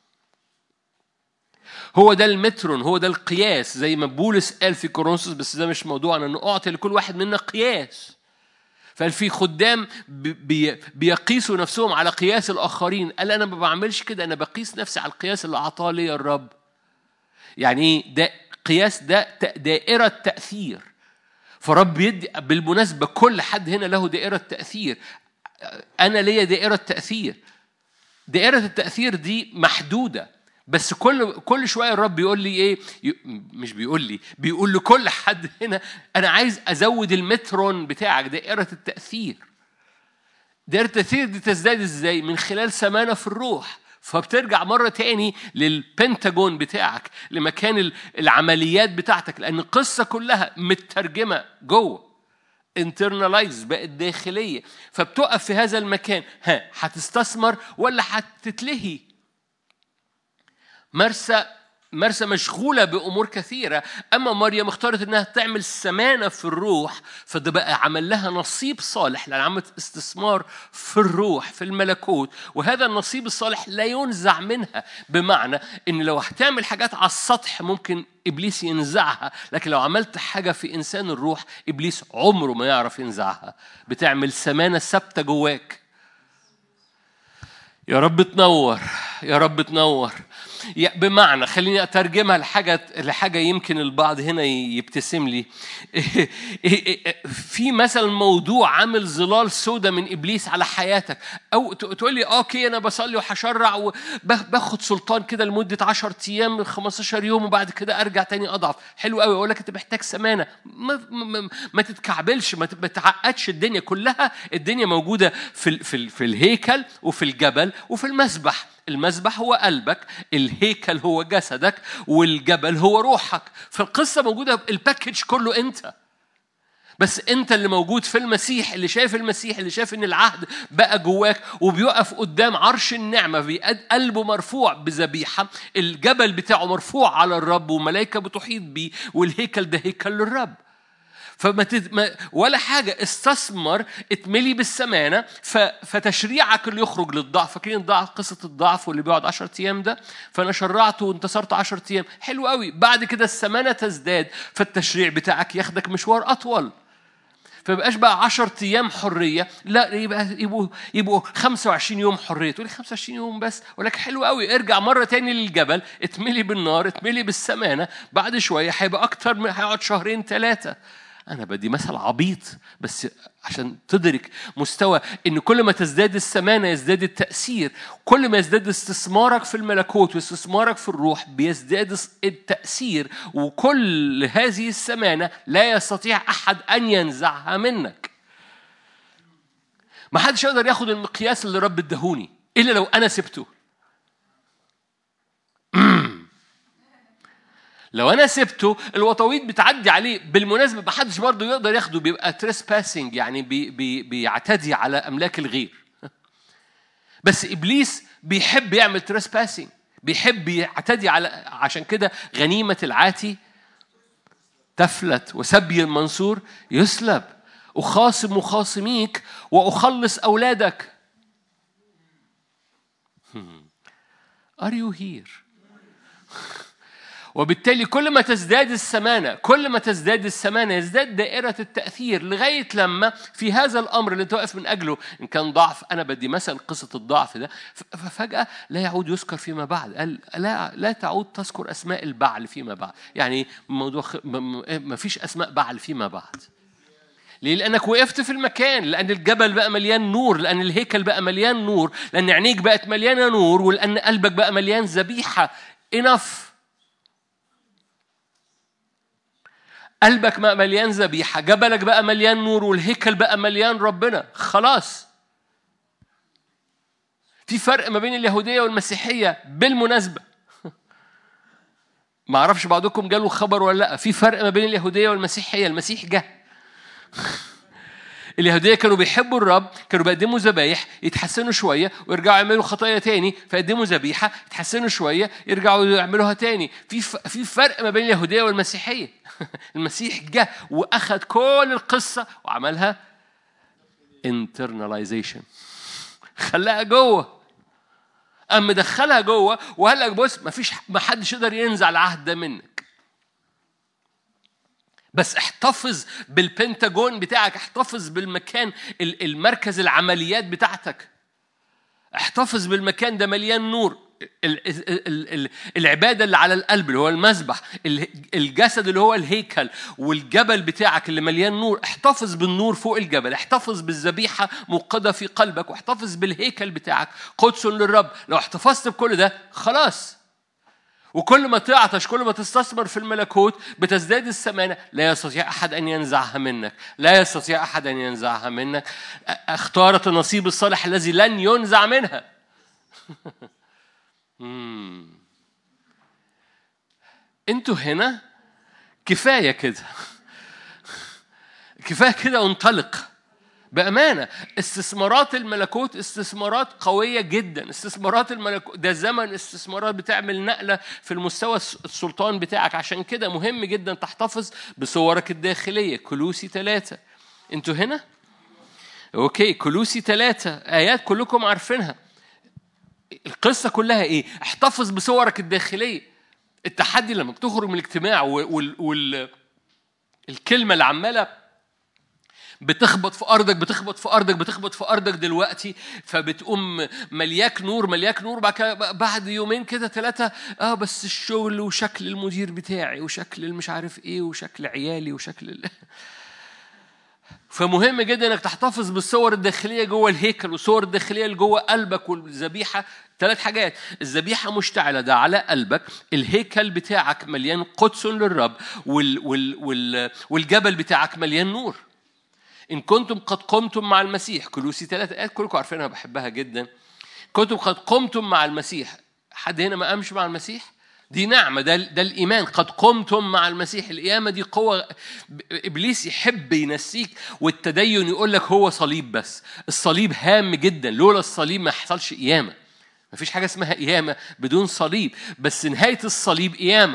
هو ده المترون هو ده القياس زي ما بولس قال في كورنثوس بس ده مش موضوعنا انه اعطي لكل واحد منا قياس فقال في خدام بي بيقيسوا نفسهم على قياس الاخرين قال انا ما بعملش كده انا بقيس نفسي على القياس اللي اعطاه لي الرب يعني ايه ده قياس ده دائرة تأثير فرب يدي بالمناسبة كل حد هنا له دائرة تأثير أنا ليا دائرة تأثير دائرة التأثير دي محدودة بس كل كل شويه الرب بيقول لي ايه مش بيقول لي بيقول لكل حد هنا انا عايز ازود المترون بتاعك دائره التاثير دائره التاثير دي تزداد ازاي من خلال سمانه في الروح فبترجع مرة تاني للبنتاجون بتاعك لمكان العمليات بتاعتك لأن القصة كلها مترجمة جوه انترنالايز بقت داخلية فبتقف في هذا المكان ها هتستثمر ولا هتتلهي مرسى مرسى مشغولة بأمور كثيرة أما مريم اختارت أنها تعمل سمانة في الروح فده بقى عمل لها نصيب صالح لأن عملت استثمار في الروح في الملكوت وهذا النصيب الصالح لا ينزع منها بمعنى أن لو هتعمل حاجات على السطح ممكن إبليس ينزعها لكن لو عملت حاجة في إنسان الروح إبليس عمره ما يعرف ينزعها بتعمل سمانة ثابتة جواك يا رب تنور يا رب تنور بمعنى خليني اترجمها لحاجه لحاجه يمكن البعض هنا يبتسم لي في مثلا موضوع عامل ظلال سودة من ابليس على حياتك او تقول لي اوكي انا بصلي وهشرع وباخد سلطان كده لمده 10 ايام 15 يوم وبعد كده ارجع تاني اضعف حلو قوي اقول لك انت محتاج سمانه ما, ما, ما تتكعبلش ما تتعقدش الدنيا كلها الدنيا موجوده في في, في الهيكل وفي الجبل وفي المسبح المذبح هو قلبك الهيكل هو جسدك والجبل هو روحك فالقصة موجودة الباكج كله أنت بس انت اللي موجود في المسيح اللي شايف المسيح اللي شايف ان العهد بقى جواك وبيقف قدام عرش النعمه قلبه مرفوع بذبيحه الجبل بتاعه مرفوع على الرب وملائكه بتحيط بيه والهيكل ده هيكل للرب فما تد... ما... ولا حاجة استثمر اتملي بالسمانة ف... فتشريعك اللي يخرج للضعف فاكرين الضعف قصة الضعف واللي بيقعد 10 أيام ده فأنا شرعته وانتصرت 10 أيام حلو قوي بعد كده السمانة تزداد فالتشريع بتاعك ياخدك مشوار أطول فما بقى 10 ايام حريه لا يبقى يبقوا يبقوا 25 يوم حريه تقول لي 25 يوم بس اقول لك حلو قوي ارجع مره تاني للجبل اتملي بالنار اتملي بالسمانه بعد شويه هيبقى اكتر من هيقعد شهرين ثلاثه أنا بدي مثل عبيط بس عشان تدرك مستوى إن كل ما تزداد السمانة يزداد التأثير كل ما يزداد استثمارك في الملكوت واستثمارك في الروح بيزداد التأثير وكل هذه السمانة لا يستطيع أحد أن ينزعها منك ما حدش يقدر ياخد المقياس اللي رب ادهوني إلا لو أنا سبته لو انا سبته الوطاويط بتعدي عليه بالمناسبه ما حدش برضه يقدر ياخده بيبقى تريس باسنج يعني بي بي بيعتدي على املاك الغير بس ابليس بيحب يعمل تريس باسنج بيحب يعتدي على عشان كده غنيمه العاتي تفلت وسبي المنصور يسلب أخاصم مخاصميك وأخلص أولادك Are you here? وبالتالي كل ما تزداد السمانة كل ما تزداد السمانة يزداد دائرة التأثير لغاية لما في هذا الأمر اللي أنت واقف من أجله إن كان ضعف أنا بدي مثل قصة الضعف ده ففجأة لا يعود يذكر فيما بعد قال لا لا تعود تذكر أسماء البعل فيما بعد يعني موضوع ما فيش أسماء بعل فيما بعد ليه؟ لأنك وقفت في المكان، لأن الجبل بقى مليان نور، لأن الهيكل بقى مليان نور، لأن عينيك بقت مليانة نور، ولأن قلبك بقى مليان ذبيحة. enough قلبك بقى مليان ذبيحه جبلك بقى مليان نور والهيكل بقى مليان ربنا خلاص في فرق ما بين اليهوديه والمسيحيه بالمناسبه ما اعرفش بعضكم جاله خبر ولا لا في فرق ما بين اليهوديه والمسيحيه المسيح جه اليهودية كانوا بيحبوا الرب كانوا بيقدموا ذبايح يتحسنوا شوية ويرجعوا يعملوا خطايا تاني فيقدموا ذبيحة يتحسنوا شوية يرجعوا يعملوها تاني في في فرق ما بين اليهودية والمسيحية المسيح جه وأخذ كل القصة وعملها internalization خلاها جوه قام مدخلها جوه وقال لك بص ما فيش ما حدش يقدر ينزع العهد ده منك بس احتفظ بالبنتاجون بتاعك احتفظ بالمكان المركز العمليات بتاعتك احتفظ بالمكان ده مليان نور العبادة اللي على القلب اللي هو المسبح الجسد اللي هو الهيكل والجبل بتاعك اللي مليان نور احتفظ بالنور فوق الجبل احتفظ بالذبيحة موقدة في قلبك واحتفظ بالهيكل بتاعك قدس للرب لو احتفظت بكل ده خلاص وكل ما تعطش كل ما تستثمر في الملكوت بتزداد السمانة لا يستطيع أحد أن ينزعها منك لا يستطيع أحد أن ينزعها منك اختارت النصيب الصالح الذي لن ينزع منها انتوا هنا كفاية كده كفاية كده انطلق بأمانة استثمارات الملكوت استثمارات قوية جدا استثمارات الملكوت ده زمن استثمارات بتعمل نقلة في المستوى السلطان بتاعك عشان كده مهم جدا تحتفظ بصورك الداخلية كلوسي ثلاثة انتوا هنا؟ اوكي كلوسي ثلاثة آيات كلكم عارفينها القصة كلها ايه؟ احتفظ بصورك الداخلية التحدي لما بتخرج من الاجتماع وال, وال... الكلمة اللي عمالة بتخبط في ارضك بتخبط في ارضك بتخبط في ارضك دلوقتي فبتقوم ملياك نور ملياك نور بعد يومين كده ثلاثه اه بس الشغل وشكل المدير بتاعي وشكل المش عارف ايه وشكل عيالي وشكل ال... فمهم جدا انك تحتفظ بالصور الداخليه جوه الهيكل والصور الداخليه اللي جوه قلبك والذبيحه ثلاث حاجات الذبيحه مشتعله ده على قلبك الهيكل بتاعك مليان قدس للرب وال وال وال والجبل بتاعك مليان نور إن كنتم قد قمتم مع المسيح كلوسي ثلاثة آيات كلكم عارفينها بحبها جدا كنتم قد قمتم مع المسيح حد هنا ما قامش مع المسيح دي نعمة ده, ده الإيمان قد قمتم مع المسيح القيامة دي قوة إبليس يحب ينسيك والتدين يقول لك هو صليب بس الصليب هام جدا لولا الصليب ما يحصلش قيامة ما فيش حاجة اسمها قيامة بدون صليب بس نهاية الصليب قيامة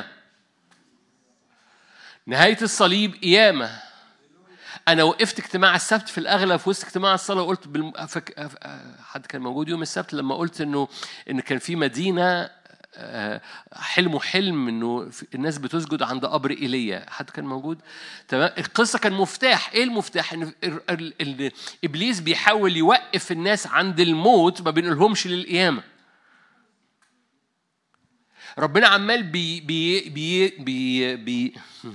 نهاية الصليب قيامة أنا وقفت اجتماع السبت في الأغلب في وسط اجتماع الصلاة وقلت بالم... فك... حد كان موجود يوم السبت لما قلت إنه إن كان في مدينة حلمه حلم انه الناس بتسجد عند قبر ايليا حد كان موجود تمام القصه كان مفتاح ايه المفتاح ان ابليس بيحاول يوقف الناس عند الموت ما بينقلهمش للقيامه ربنا عمال بي بي بي بي, بي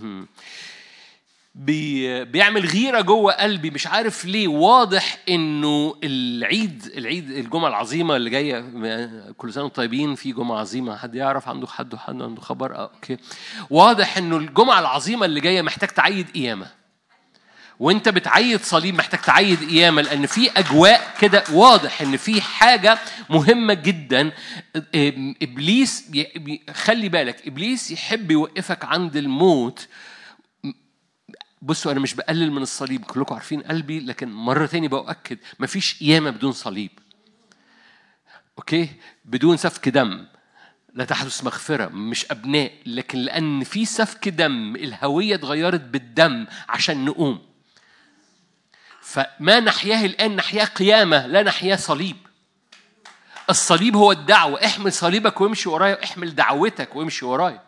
بي بيعمل غيره جوه قلبي مش عارف ليه واضح انه العيد العيد الجمعه العظيمه اللي جايه كل سنه وانتم طيبين في جمعه عظيمه حد يعرف عنده حد حد عنده خبر آه اوكي واضح انه الجمعه العظيمه اللي جايه محتاج تعيد قيامه وانت بتعيد صليب محتاج تعيد قيامه لان في اجواء كده واضح ان في حاجه مهمه جدا ابليس خلي بالك ابليس يحب يوقفك عند الموت بصوا انا مش بقلل من الصليب كلكم عارفين قلبي لكن مره تاني باؤكد مفيش قيامه بدون صليب اوكي بدون سفك دم لا تحدث مغفرة مش أبناء لكن لأن في سفك دم الهوية اتغيرت بالدم عشان نقوم فما نحياه الآن نحياه قيامة لا نحياه صليب الصليب هو الدعوة احمل صليبك وامشي ورايا احمل دعوتك وامشي ورايا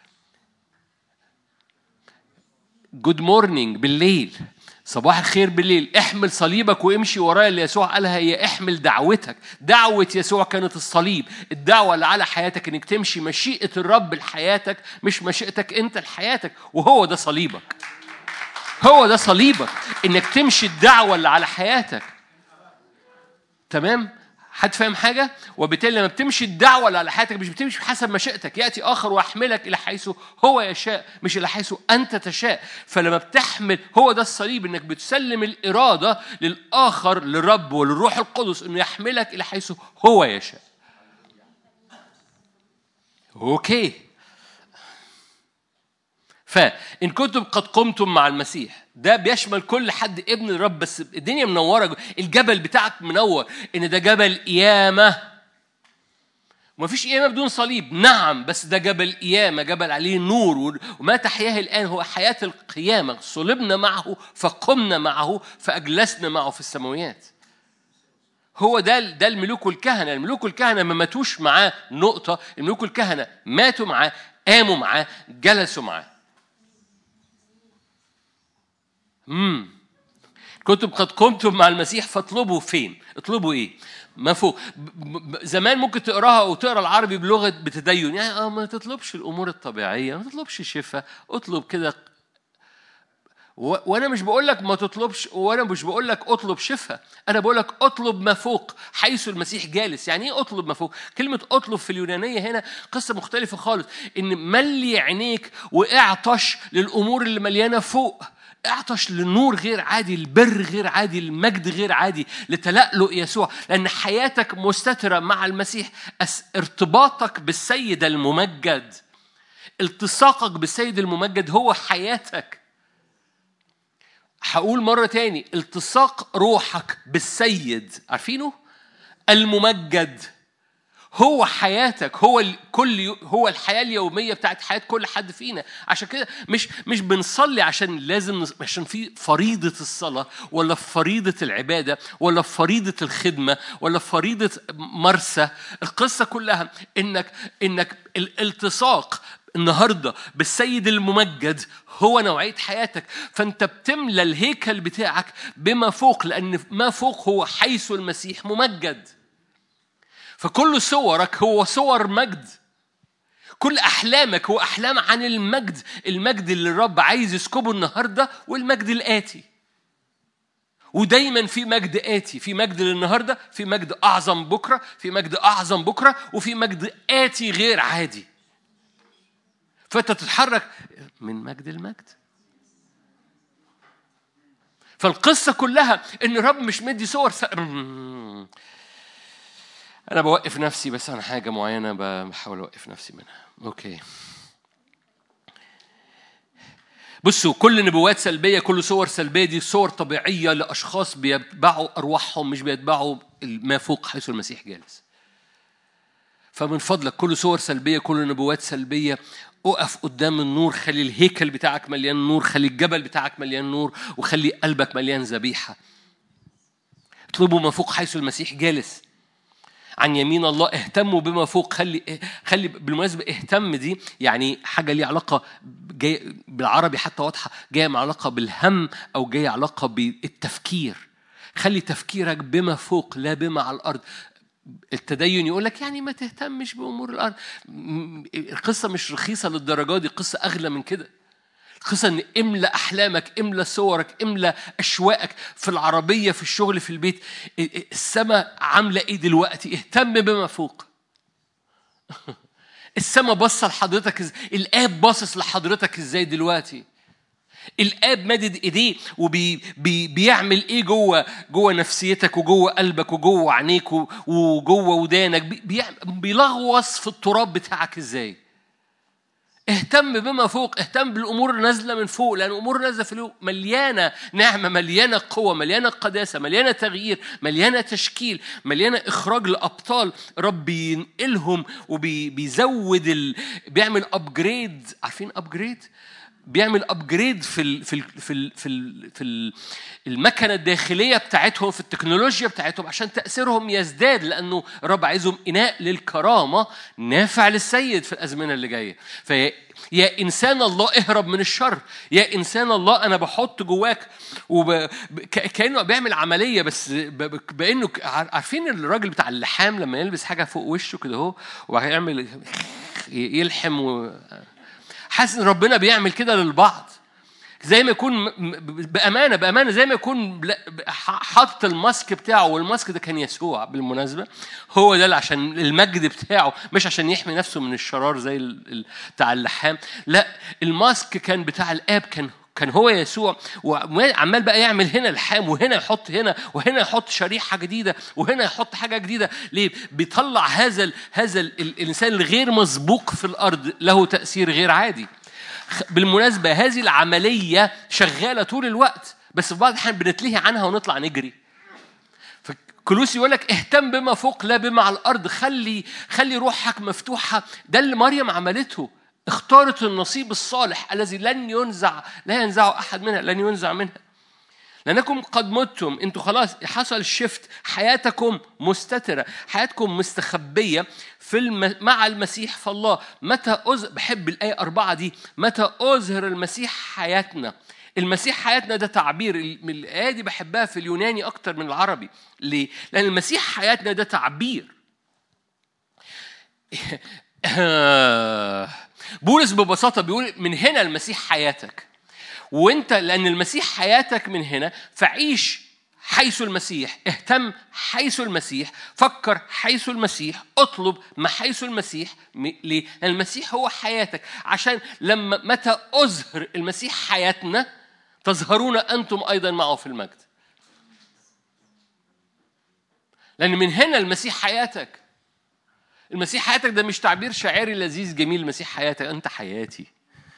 جود مورنينج بالليل صباح الخير بالليل احمل صليبك وامشي ورايا اللي يسوع قالها هي احمل دعوتك دعوة يسوع كانت الصليب الدعوة اللي على حياتك انك تمشي مشيئة الرب لحياتك مش مشيئتك انت لحياتك وهو ده صليبك هو ده صليبك انك تمشي الدعوة اللي على حياتك تمام حد فاهم حاجة؟ وبالتالي لما بتمشي الدعوة اللي على حياتك مش بتمشي بحسب مشيئتك، يأتي آخر ويحملك إلى حيث هو يشاء، مش إلى حيث أنت تشاء، فلما بتحمل هو ده الصليب إنك بتسلم الإرادة للآخر للرب وللروح القدس إنه يحملك إلى حيث هو يشاء. أوكي. فإن كنتم قد قمتم مع المسيح ده بيشمل كل حد ابن الرب بس الدنيا منورة الجبل بتاعك منور إن ده جبل قيامة ومفيش قيامة بدون صليب نعم بس ده جبل قيامة جبل عليه نور وما تحياه الآن هو حياة القيامة صلبنا معه فقمنا معه فأجلسنا معه في السماويات هو ده ده الملوك والكهنة الملوك والكهنة ما ماتوش معاه نقطة الملوك والكهنة ماتوا معاه قاموا معاه جلسوا معاه امم كنتم قد قمتم مع المسيح فاطلبوا فين؟ اطلبوا ايه؟ ما فوق زمان ممكن تقراها او تقرا العربي بلغه بتدين يعني اه ما تطلبش الامور الطبيعيه ما تطلبش شفاء اطلب كده و... وانا مش بقول لك ما تطلبش وانا مش بقول لك اطلب شفاء انا بقول لك اطلب ما فوق حيث المسيح جالس يعني ايه اطلب ما فوق كلمه اطلب في اليونانيه هنا قصه مختلفه خالص ان ملي عينيك واعطش للامور اللي مليانه فوق اعطش للنور غير عادي البر غير عادي المجد غير عادي لتلألؤ يسوع لأن حياتك مستترة مع المسيح ارتباطك بالسيد الممجد التصاقك بالسيد الممجد هو حياتك هقول مرة تاني التصاق روحك بالسيد عارفينه؟ الممجد هو حياتك هو كل هو الحياه اليوميه بتاعت حياه كل حد فينا عشان كده مش مش بنصلي عشان لازم عشان في فريضه الصلاه ولا فريضه العباده ولا فريضه الخدمه ولا فريضه مرسى القصه كلها انك انك الالتصاق النهارده بالسيد الممجد هو نوعيه حياتك فانت بتملى الهيكل بتاعك بما فوق لان ما فوق هو حيث المسيح ممجد فكل صورك هو صور مجد كل احلامك هو احلام عن المجد المجد اللي الرب عايز يسكبه النهارده والمجد الاتي ودايما في مجد آتي في مجد للنهاردة في مجد أعظم بكرة في مجد أعظم بكرة وفي مجد آتي غير عادي فأنت تتحرك من مجد المجد فالقصة كلها إن الرب مش مدي صور انا بوقف نفسي بس عن حاجه معينه بحاول اوقف نفسي منها اوكي بصوا كل نبوات سلبيه كل صور سلبيه دي صور طبيعيه لاشخاص بيتبعوا ارواحهم مش بيتبعوا ما فوق حيث المسيح جالس فمن فضلك كل صور سلبيه كل نبوات سلبيه اقف قدام النور خلي الهيكل بتاعك مليان نور خلي الجبل بتاعك مليان نور وخلي قلبك مليان ذبيحه اطلبوا ما فوق حيث المسيح جالس عن يمين الله اهتموا بما فوق خلي خلي بالمناسبه اهتم دي يعني حاجه ليها علاقه جاي بالعربي حتى واضحه جايه مع علاقه بالهم او جايه علاقه بالتفكير خلي تفكيرك بما فوق لا بما على الارض التدين يقول لك يعني ما تهتمش بامور الارض القصه مش رخيصه للدرجه دي القصه اغلى من كده القصه ان املى احلامك املى صورك املى اشواقك في العربيه في الشغل في البيت السماء عامله ايه دلوقتي اهتم بما فوق السماء باصه لحضرتك الاب باصص لحضرتك ازاي دلوقتي الاب مادد ايديه وبيعمل ايه جوه جوه نفسيتك وجوه قلبك وجوه عينيك وجوه ودانك بيلغوص في التراب بتاعك ازاي اهتم بما فوق اهتم بالامور النازله من فوق لان الامور نازله في مليانه نعمه مليانه قوه مليانه قداسه مليانه تغيير مليانه تشكيل مليانه اخراج لابطال رب ينقلهم وبيزود ال... بيعمل ابجريد عارفين ابجريد بيعمل ابجريد في ال في ال في ال في ال في ال المكنه الداخليه بتاعتهم في التكنولوجيا بتاعتهم عشان تاثيرهم يزداد لانه الرب عايزهم اناء للكرامه نافع للسيد في الازمنه اللي جايه في يا انسان الله اهرب من الشر يا انسان الله انا بحط جواك وب... كانه بيعمل عمليه بس ب... بانه عارفين الراجل بتاع اللحام لما يلبس حاجه فوق وشه كده اهو وبعدين يعمل يلحم و... حاسس ان ربنا بيعمل كده للبعض زي ما يكون بامانه بامانه زي ما يكون حاطط الماسك بتاعه والماسك ده كان يسوع بالمناسبه هو ده عشان المجد بتاعه مش عشان يحمي نفسه من الشرار زي بتاع اللحام لا الماسك كان بتاع الاب كان كان هو يسوع وعمال بقى يعمل هنا الحام وهنا يحط هنا وهنا يحط شريحه جديده وهنا يحط حاجه جديده ليه بيطلع هذا هذا الانسان الغير مسبوق في الارض له تاثير غير عادي بالمناسبه هذه العمليه شغاله طول الوقت بس في بعض الاحيان بنتلهي عنها ونطلع نجري كلوسي يقول لك اهتم بما فوق لا بما على الارض خلي خلي روحك مفتوحه ده اللي مريم عملته اختارت النصيب الصالح الذي لن ينزع لا ينزع احد منها لن ينزع منها لأنكم قد متم أنتوا خلاص حصل شفت حياتكم مستترة حياتكم مستخبية في الم... مع المسيح فالله متى أز... بحب الآية أربعة دي متى أظهر المسيح حياتنا المسيح حياتنا ده تعبير الآية دي بحبها في اليوناني أكتر من العربي ليه؟ لأن المسيح حياتنا ده تعبير بولس ببساطة بيقول من هنا المسيح حياتك وانت لان المسيح حياتك من هنا فعيش حيث المسيح اهتم حيث المسيح فكر حيث المسيح اطلب ما حيث المسيح ليه؟ لأن المسيح هو حياتك عشان لما متى أظهر المسيح حياتنا تظهرون أنتم أيضا معه في المجد لأن من هنا المسيح حياتك المسيح حياتك ده مش تعبير شاعري لذيذ جميل المسيح حياتك أنت حياتي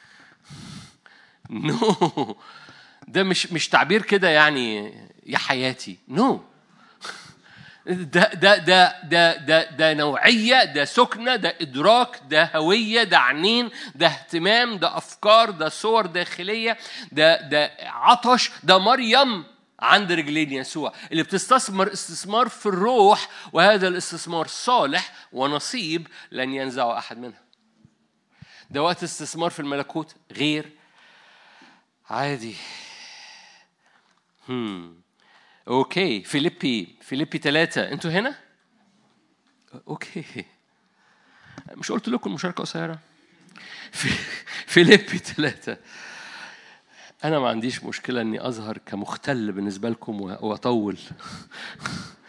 نو no. ده مش مش تعبير كده يعني يا حياتي نو no. ده ده ده ده ده ده نوعية ده سكنة ده إدراك ده هوية ده عنين ده اهتمام ده أفكار ده صور داخلية ده ده عطش ده مريم عند رجلين يسوع اللي بتستثمر استثمار في الروح وهذا الاستثمار صالح ونصيب لن ينزعه أحد منها ده وقت استثمار في الملكوت غير عادي هم اوكي فيليبي فيليبي ثلاثة انتوا هنا؟ اوكي مش قلت لكم مشاركة قصيرة؟ في فيليبي ثلاثة أنا ما عنديش مشكلة إني أظهر كمختل بالنسبة لكم وأطول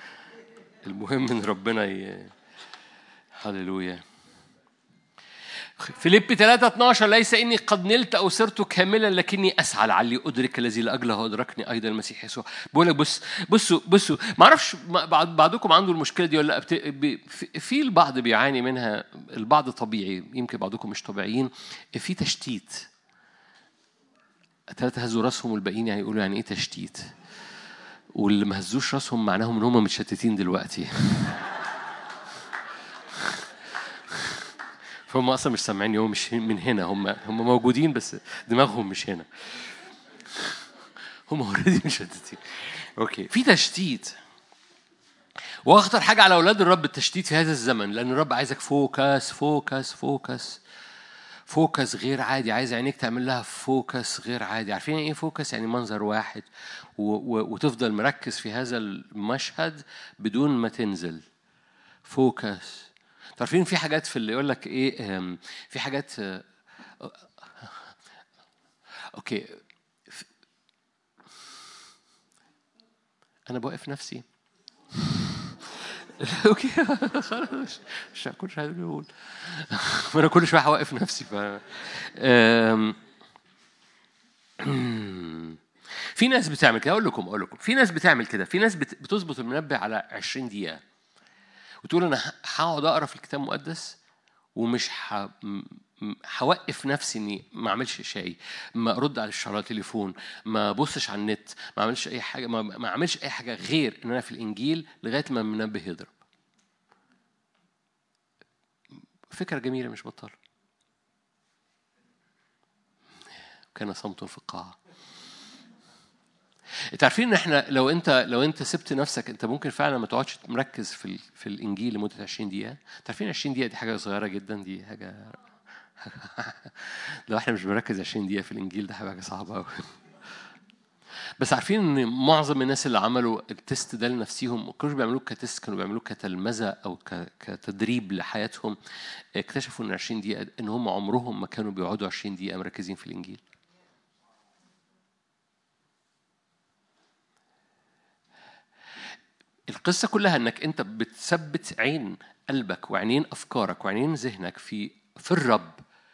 المهم إن ربنا ي... هللويا فيليب 3 12 ليس اني قد نلت او صرت كاملا لكني اسعى لعلي ادرك الذي لاجله ادركني ايضا المسيح يسوع بقول لك بص بصوا بصوا ما اعرفش بعض بعضكم عنده المشكله دي ولا لا في البعض بيعاني منها البعض طبيعي يمكن بعضكم مش طبيعيين في تشتيت ثلاثة هزوا راسهم والباقيين يعني يقولوا يعني ايه تشتيت واللي ما هزوش راسهم معناهم ان هم متشتتين دلوقتي فهم اصلا مش سامعين هم مش من هنا هم هم موجودين بس دماغهم مش هنا هم اوريدي مشتتين اوكي في تشتيت واخطر حاجه على اولاد الرب التشتيت في هذا الزمن لان الرب عايزك فوكس فوكس فوكس فوكس غير عادي عايز عينيك تعمل لها فوكس غير عادي عارفين ايه فوكس يعني منظر واحد و- و- وتفضل مركز في هذا المشهد بدون ما تنزل فوكس عارفين في حاجات في اللي يقول لك ايه في حاجات اوكي انا بوقف نفسي اوكي خلاص مش كل شويه بيقول انا كل شويه هوقف نفسي ف في ناس بتعمل كده اقول لكم اقول لكم في ناس بتعمل كده في ناس بتظبط المنبه على 20 دقيقه وتقول انا هقعد اقرا في الكتاب المقدس ومش ح... هوقف نفسي اني ما اعملش شيء ما ارد على على التليفون ما ابصش على النت ما اعملش اي حاجه ما, ما اعملش اي حاجه غير ان انا في الانجيل لغايه ما المنبه يضرب فكره جميله مش بطاله كان صمت في القاعه انت عارفين ان احنا لو انت لو انت سبت نفسك انت ممكن فعلا ما تقعدش مركز في في الانجيل لمده 20 دقيقه انت عارفين 20 دقيقه دي حاجه صغيره جدا دي حاجه لو احنا مش بنركز 20 دقيقه في الانجيل ده حاجه صعبه قوي بس عارفين ان معظم الناس اللي عملوا التست ده لنفسيهم ما كانوش بيعملوه كتست كانوا بيعملوه كتلمذه او كتدريب لحياتهم اكتشفوا ان 20 دقيقه ان هم عمرهم ما كانوا بيقعدوا 20 دقيقه مركزين في الانجيل القصة كلها انك انت بتثبت عين قلبك وعينين افكارك وعينين ذهنك في في الرب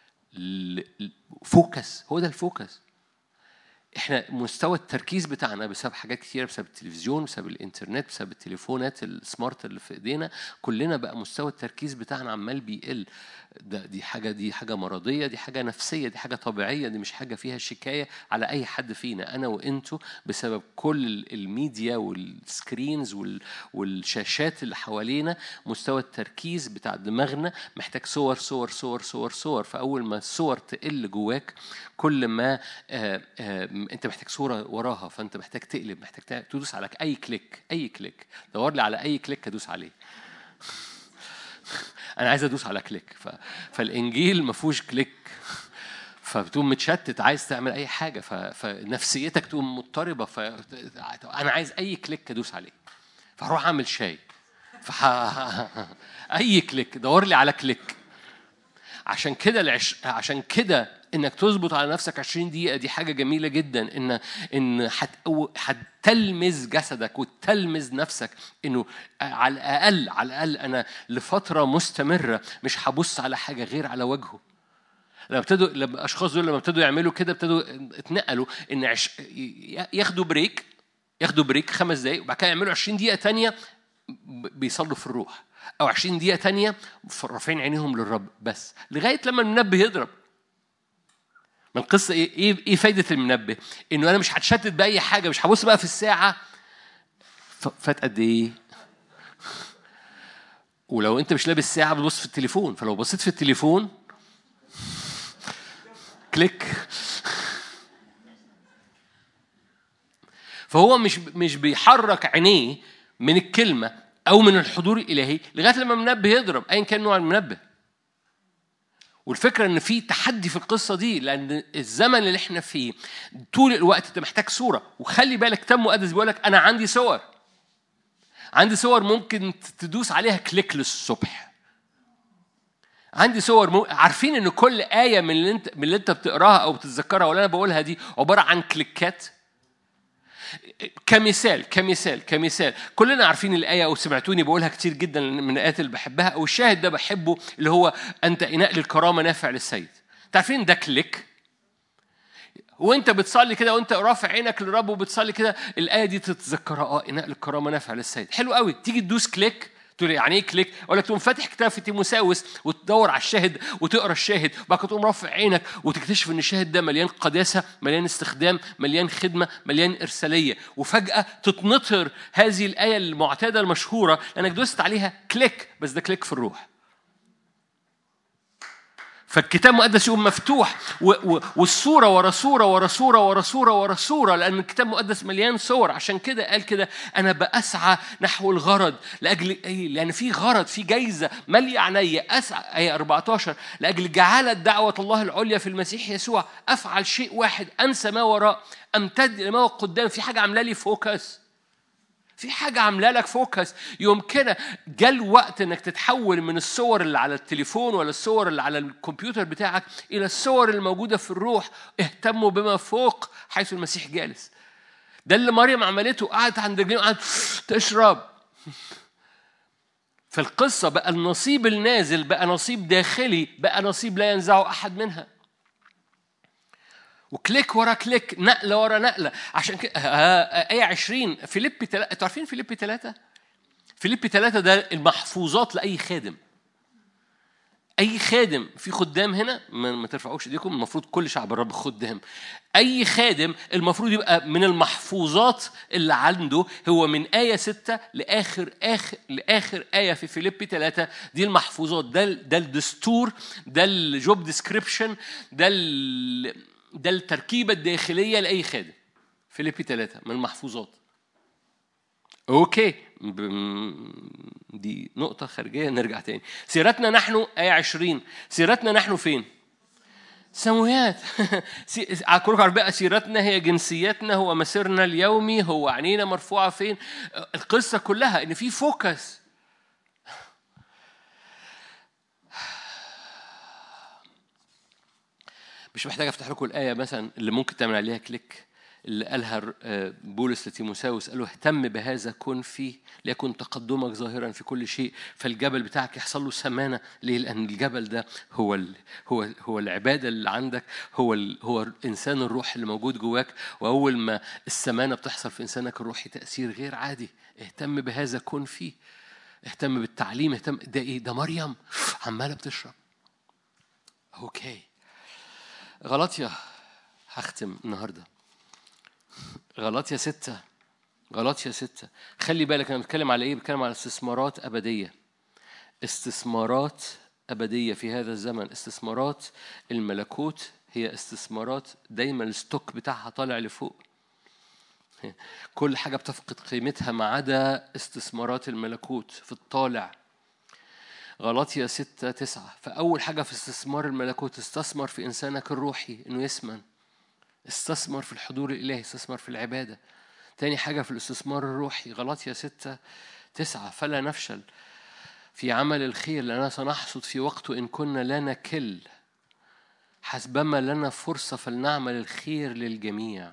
فوكس هو ده الفوكس احنا مستوى التركيز بتاعنا بسبب حاجات كتيره بسبب التلفزيون بسبب الانترنت بسبب التليفونات السمارت اللي في ايدينا كلنا بقى مستوى التركيز بتاعنا عمال بيقل ده دي حاجه دي حاجه مرضيه دي حاجه نفسيه دي حاجه طبيعيه دي مش حاجه فيها شكايه على اي حد فينا انا وانتو بسبب كل الميديا والسكرينز والشاشات اللي حوالينا مستوى التركيز بتاع دماغنا محتاج صور صور صور صور صور فاول ما الصور تقل جواك كل ما آآ آآ انت محتاج صوره وراها فانت محتاج تقلب محتاج تدوس على اي كليك اي كليك دور لي على اي كليك ادوس عليه انا عايز ادوس على كليك ف... فالانجيل ما فيهوش كليك فبتقوم متشتت عايز تعمل اي حاجه ف... فنفسيتك تقوم مضطربه ف... انا عايز اي كليك ادوس عليه فهروح اعمل شاي فح... اي كليك دور لي على كليك عشان كده العش... عشان كده انك تظبط على نفسك 20 دقيقه دي حاجه جميله جدا ان ان هتلمز جسدك وتلمز نفسك انه على الاقل على الاقل انا لفتره مستمره مش هبص على حاجه غير على وجهه لما ابتدوا لما الاشخاص دول لما ابتدوا يعملوا كده ابتدوا اتنقلوا ان عش... ياخدوا بريك ياخدوا بريك خمس دقايق وبعد كده يعملوا 20 دقيقه تانية بيصلوا في الروح او 20 دقيقه تانية رافعين عينيهم للرب بس لغايه لما المنبه يضرب من القصه ايه ايه ايه فايده المنبه انه انا مش هتشتت باي حاجه مش هبص بقى في الساعه فات قد ايه ولو انت مش لابس ساعه بتبص في التليفون فلو بصيت في التليفون كليك فهو مش مش بيحرك عينيه من الكلمه او من الحضور الالهي لغايه لما المنبه يضرب ايا كان نوع المنبه والفكره ان في تحدي في القصه دي لان الزمن اللي احنا فيه طول الوقت انت محتاج صوره وخلي بالك كتاب مقدس بيقول لك انا عندي صور عندي صور ممكن تدوس عليها كليك للصبح عندي صور م... عارفين ان كل ايه من اللي انت من اللي انت بتقراها او بتتذكرها ولا انا بقولها دي عباره عن كليكات كمثال كمثال كمثال كلنا عارفين الآية أو سمعتوني بقولها كتير جدا من الآيات اللي بحبها أو الشاهد ده بحبه اللي هو أنت إناء للكرامة نافع للسيد تعرفين ده كليك وانت بتصلي كده وانت رافع عينك للرب وبتصلي كده الايه دي تتذكرها اه اناء للكرامه نافع للسيد حلو قوي تيجي تدوس كليك تقول يعني ايه كليك؟ اقول لك تقوم فاتح كتاب في تيموساوس وتدور على الشاهد وتقرا الشاهد وبعد كده تقوم رافع عينك وتكتشف ان الشاهد ده مليان قداسه، مليان استخدام، مليان خدمه، مليان ارساليه، وفجاه تتنطر هذه الايه المعتاده المشهوره لانك دوست عليها كليك بس ده كليك في الروح. فالكتاب المقدس يقوم مفتوح و و والصورة ورا صورة ورا صورة ورا صورة ورا صورة لأن الكتاب المقدس مليان صور عشان كده قال كده أنا بأسعى نحو الغرض لأجل إيه؟ لأن في غرض في جايزة مالية عينيا أسعى آية 14 لأجل جعالة دعوة الله العليا في المسيح يسوع أفعل شيء واحد أنسى ما وراء أمتد لما هو قدام في حاجة عاملة لي فوكس في حاجة عاملة لك فوكس يوم كده جاء الوقت انك تتحول من الصور اللي على التليفون ولا الصور اللي على الكمبيوتر بتاعك الى الصور الموجودة في الروح اهتموا بما فوق حيث المسيح جالس ده اللي مريم عملته قعدت عند رجلين وقعدت تشرب فالقصة بقى النصيب النازل بقى نصيب داخلي بقى نصيب لا ينزعه أحد منها وكليك ورا كليك نقلة ورا نقلة عشان كده آية 20 فيليبي 3 انتوا عارفين فيليبي 3 فيليبي 3 ده المحفوظات لأي خادم أي خادم في خدام هنا ما ترفعوش ايديكم المفروض كل شعب الرب خدام أي خادم المفروض يبقى من المحفوظات اللي عنده هو من آية 6 لآخر آخر لآخر آية في فيليبي 3 دي المحفوظات ده ده الدستور ده الجوب ديسكريبشن ده ده التركيبة الداخلية لأي خادم فيليبي ثلاثة من المحفوظات أوكي دي نقطة خارجية نرجع تاني سيرتنا نحن آية عشرين سيرتنا نحن فين؟ سمويات كلكم عارفين سيرتنا هي جنسيتنا هو مسيرنا اليومي هو عينينا مرفوعة فين القصة كلها إن في فوكس مش محتاج افتح لكم الايه مثلا اللي ممكن تعمل عليها كليك اللي قالها آه، بولس لتيموساوس قال له اهتم بهذا كن فيه ليكن تقدمك ظاهرا في كل شيء فالجبل بتاعك يحصل له سمانه ليه؟ لان الجبل ده هو ال هو ال هو العباده اللي عندك هو ال هو الانسان الروح اللي موجود جواك واول ما السمانه بتحصل في انسانك الروحي تاثير غير عادي اهتم بهذا كن فيه اهتم بالتعليم اهتم ده ايه ده مريم عماله بتشرب اوكي غلطية هختم النهارده غلطية ستة غلطية ستة خلي بالك أنا بتكلم على إيه؟ بتكلم على استثمارات أبدية استثمارات أبدية في هذا الزمن استثمارات الملكوت هي استثمارات دايما الستوك بتاعها طالع لفوق كل حاجة بتفقد قيمتها ما عدا استثمارات الملكوت في الطالع غلطية ستة تسعة فأول حاجة في استثمار الملكوت استثمر في إنسانك الروحي إنه يسمن استثمر في الحضور الإلهي استثمر في العبادة تاني حاجة في الاستثمار الروحي غلطية ستة تسعة فلا نفشل في عمل الخير لأننا سنحصد في وقته إن كنا لا نكل حسبما لنا فرصة فلنعمل الخير للجميع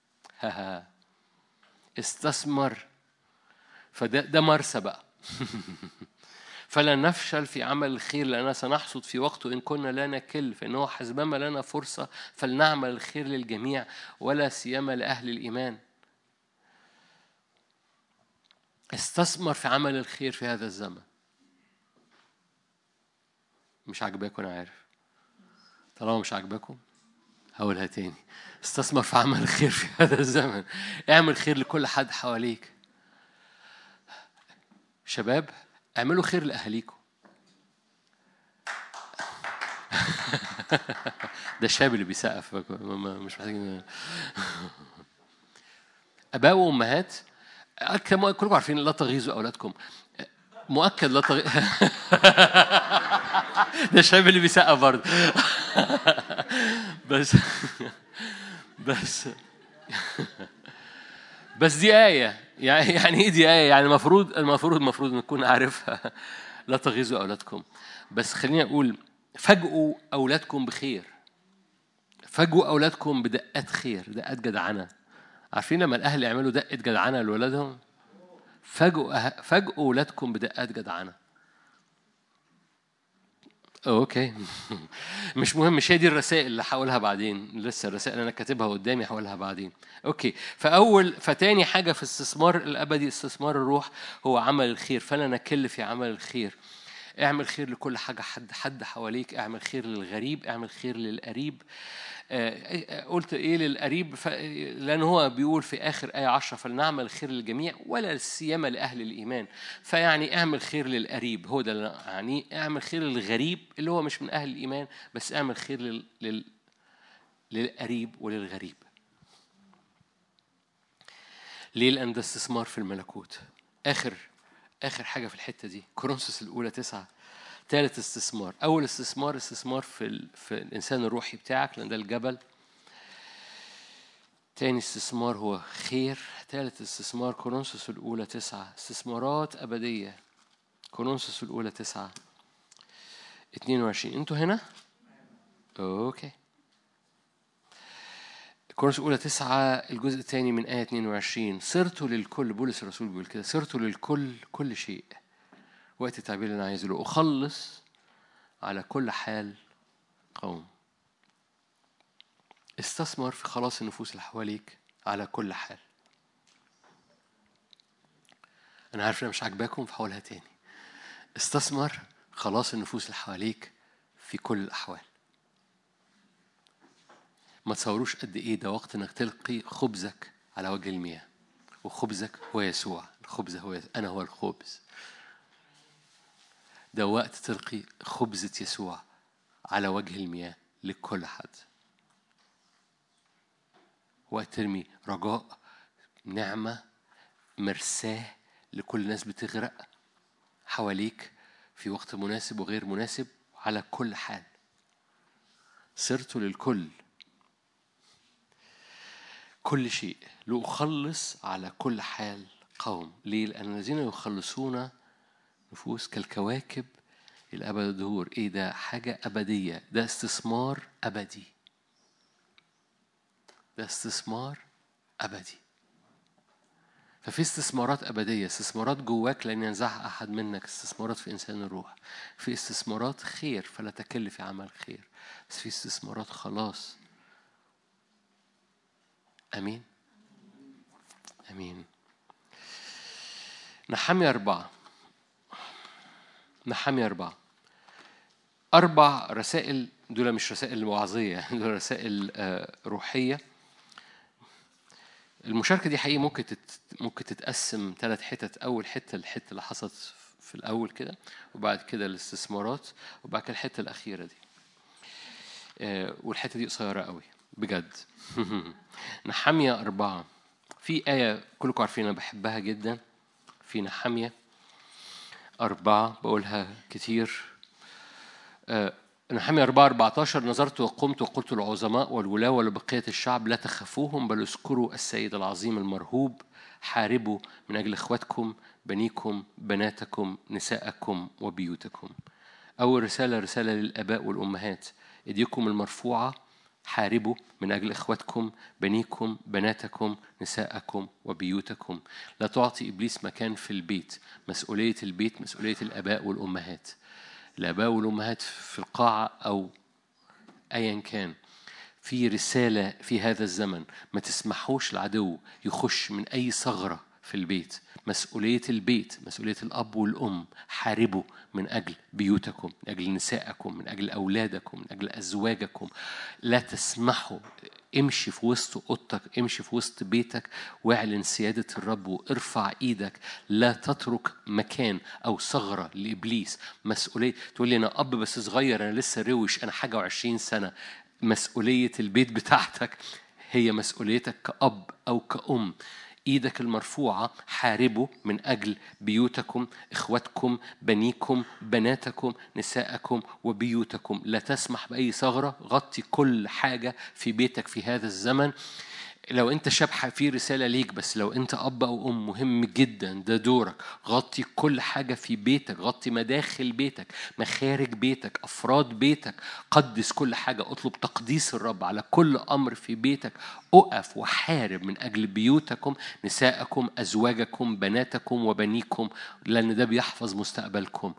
استثمر فده ده مرسى بقى فلا نفشل في عمل الخير لأننا سنحصد في وقته إن كنا لا نكل فإنه حسبما لنا فرصة فلنعمل الخير للجميع ولا سيما لأهل الإيمان استثمر في عمل الخير في هذا الزمن مش عاجباكم أنا عارف طالما مش عاجباكم هقولها تاني استثمر في عمل الخير في هذا الزمن اعمل خير لكل حد حواليك شباب اعملوا خير لأهاليكم ده الشاب اللي بيسقف مش محتاج اباء وامهات كلكم عارفين لا تغيظوا اولادكم مؤكد لا تغيظ ده الشاب اللي بيسقف برضه بس بس بس دي آية يعني يعني ايه دي آية؟ يعني المفروض المفروض المفروض نكون عارفها لا تغيظوا أولادكم بس خليني أقول فاجئوا أولادكم بخير فاجئوا أولادكم بدقات خير دقات جدعنة عارفين لما الاهل يعملوا دقه جدعنه لولادهم فاجئوا أه- فاجئوا ولادكم بدقات جدعنه اوكي مش مهم مش هي دي الرسائل اللي هقولها بعدين لسه الرسائل انا كاتبها قدامي هقولها بعدين اوكي فاول فتاني حاجه في الاستثمار الابدي استثمار الروح هو عمل الخير فلا نكل في عمل الخير اعمل خير لكل حاجه حد حد حواليك اعمل خير للغريب اعمل خير للقريب آه، قلت ايه للقريب لان هو بيقول في اخر ايه عشرة فلنعمل خير للجميع ولا سيما لاهل الايمان فيعني اعمل خير للقريب هو ده يعني اعمل خير للغريب اللي هو مش من اهل الايمان بس اعمل خير لل... لل... للقريب وللغريب ليه لان ده استثمار في الملكوت اخر اخر حاجه في الحته دي كورنثوس الاولى تسعة ثالث استثمار أول استثمار استثمار في, ال... في الإنسان الروحي بتاعك لأن ده الجبل تاني استثمار هو خير ثالث استثمار كورنثوس الأولى تسعة استثمارات أبدية كورنثوس الأولى تسعة 22 أنتوا هنا؟ أوكي كورنثوس الأولى تسعة الجزء الثاني من آية 22 صرت للكل بولس الرسول بيقول كده صرت للكل كل شيء وقت التعبير اللي انا عايزه له اخلص على كل حال قوم استثمر في خلاص النفوس اللي حواليك على كل حال انا عارف انا مش عاجباكم فهقولها تاني استثمر خلاص النفوس اللي حواليك في كل الاحوال ما تصوروش قد ايه ده وقت انك تلقي خبزك على وجه المياه وخبزك هو يسوع الخبز هو يسوع. انا هو الخبز ده وقت تلقي خبزة يسوع على وجه المياه لكل حد وقت ترمي رجاء نعمة مرساه لكل الناس بتغرق حواليك في وقت مناسب وغير مناسب على كل حال صرت للكل كل شيء لأخلص على كل حال قوم ليه؟ لأن الذين يخلصون نفوس كالكواكب الأبد الدهور إيه ده حاجة أبدية ده استثمار أبدي ده استثمار أبدي ففي استثمارات أبدية استثمارات جواك لن ينزعها أحد منك استثمارات في إنسان الروح في استثمارات خير فلا تكل في عمل خير بس في استثمارات خلاص أمين أمين نحمي أربعة نحمي أربعة أربع رسائل دول مش رسائل وعظية دول رسائل آه، روحية المشاركة دي حقيقي ممكن تت... ممكن تتقسم ثلاث حتت أول حتة الحتة اللي حصلت في الأول كده وبعد كده الاستثمارات وبعد كده الحتة الأخيرة دي آه، والحتة دي قصيرة قوي بجد نحمية أربعة في آية كلكم عارفين أنا بحبها جدا في نحمية أربعة بقولها كتير آه، نحمي أربعة 14 نظرت وقمت وقلت للعظماء والولاة ولبقية الشعب لا تخافوهم بل اذكروا السيد العظيم المرهوب حاربوا من أجل إخواتكم بنيكم بناتكم نساءكم وبيوتكم أول رسالة رسالة للآباء والأمهات إيديكم المرفوعة حاربوا من أجل إخواتكم بنيكم بناتكم نساءكم وبيوتكم لا تعطي إبليس مكان في البيت مسؤولية البيت مسؤولية الآباء والأمهات الآباء والأمهات في القاعة أو أيا كان في رسالة في هذا الزمن ما تسمحوش العدو يخش من أي ثغرة في البيت مسؤولية البيت مسؤولية الأب والأم حاربوا من أجل بيوتكم من أجل نسائكم من أجل أولادكم من أجل أزواجكم لا تسمحوا امشي في وسط اوضتك امشي في وسط بيتك واعلن سيادة الرب وارفع ايدك لا تترك مكان او ثغرة لابليس مسؤولية تقول لي انا اب بس صغير انا لسه روش انا حاجة وعشرين سنة مسؤولية البيت بتاعتك هي مسؤوليتك كأب أو كأم ايدك المرفوعة حاربوا من أجل بيوتكم إخواتكم بنيكم بناتكم نساءكم وبيوتكم لا تسمح بأي ثغرة غطي كل حاجة في بيتك في هذا الزمن لو انت شاب في رسالة ليك بس لو انت اب او ام مهم جدا ده دورك غطي كل حاجة في بيتك غطي مداخل بيتك مخارج بيتك افراد بيتك قدس كل حاجة اطلب تقديس الرب على كل امر في بيتك اقف وحارب من اجل بيوتكم نساءكم ازواجكم بناتكم وبنيكم لان ده بيحفظ مستقبلكم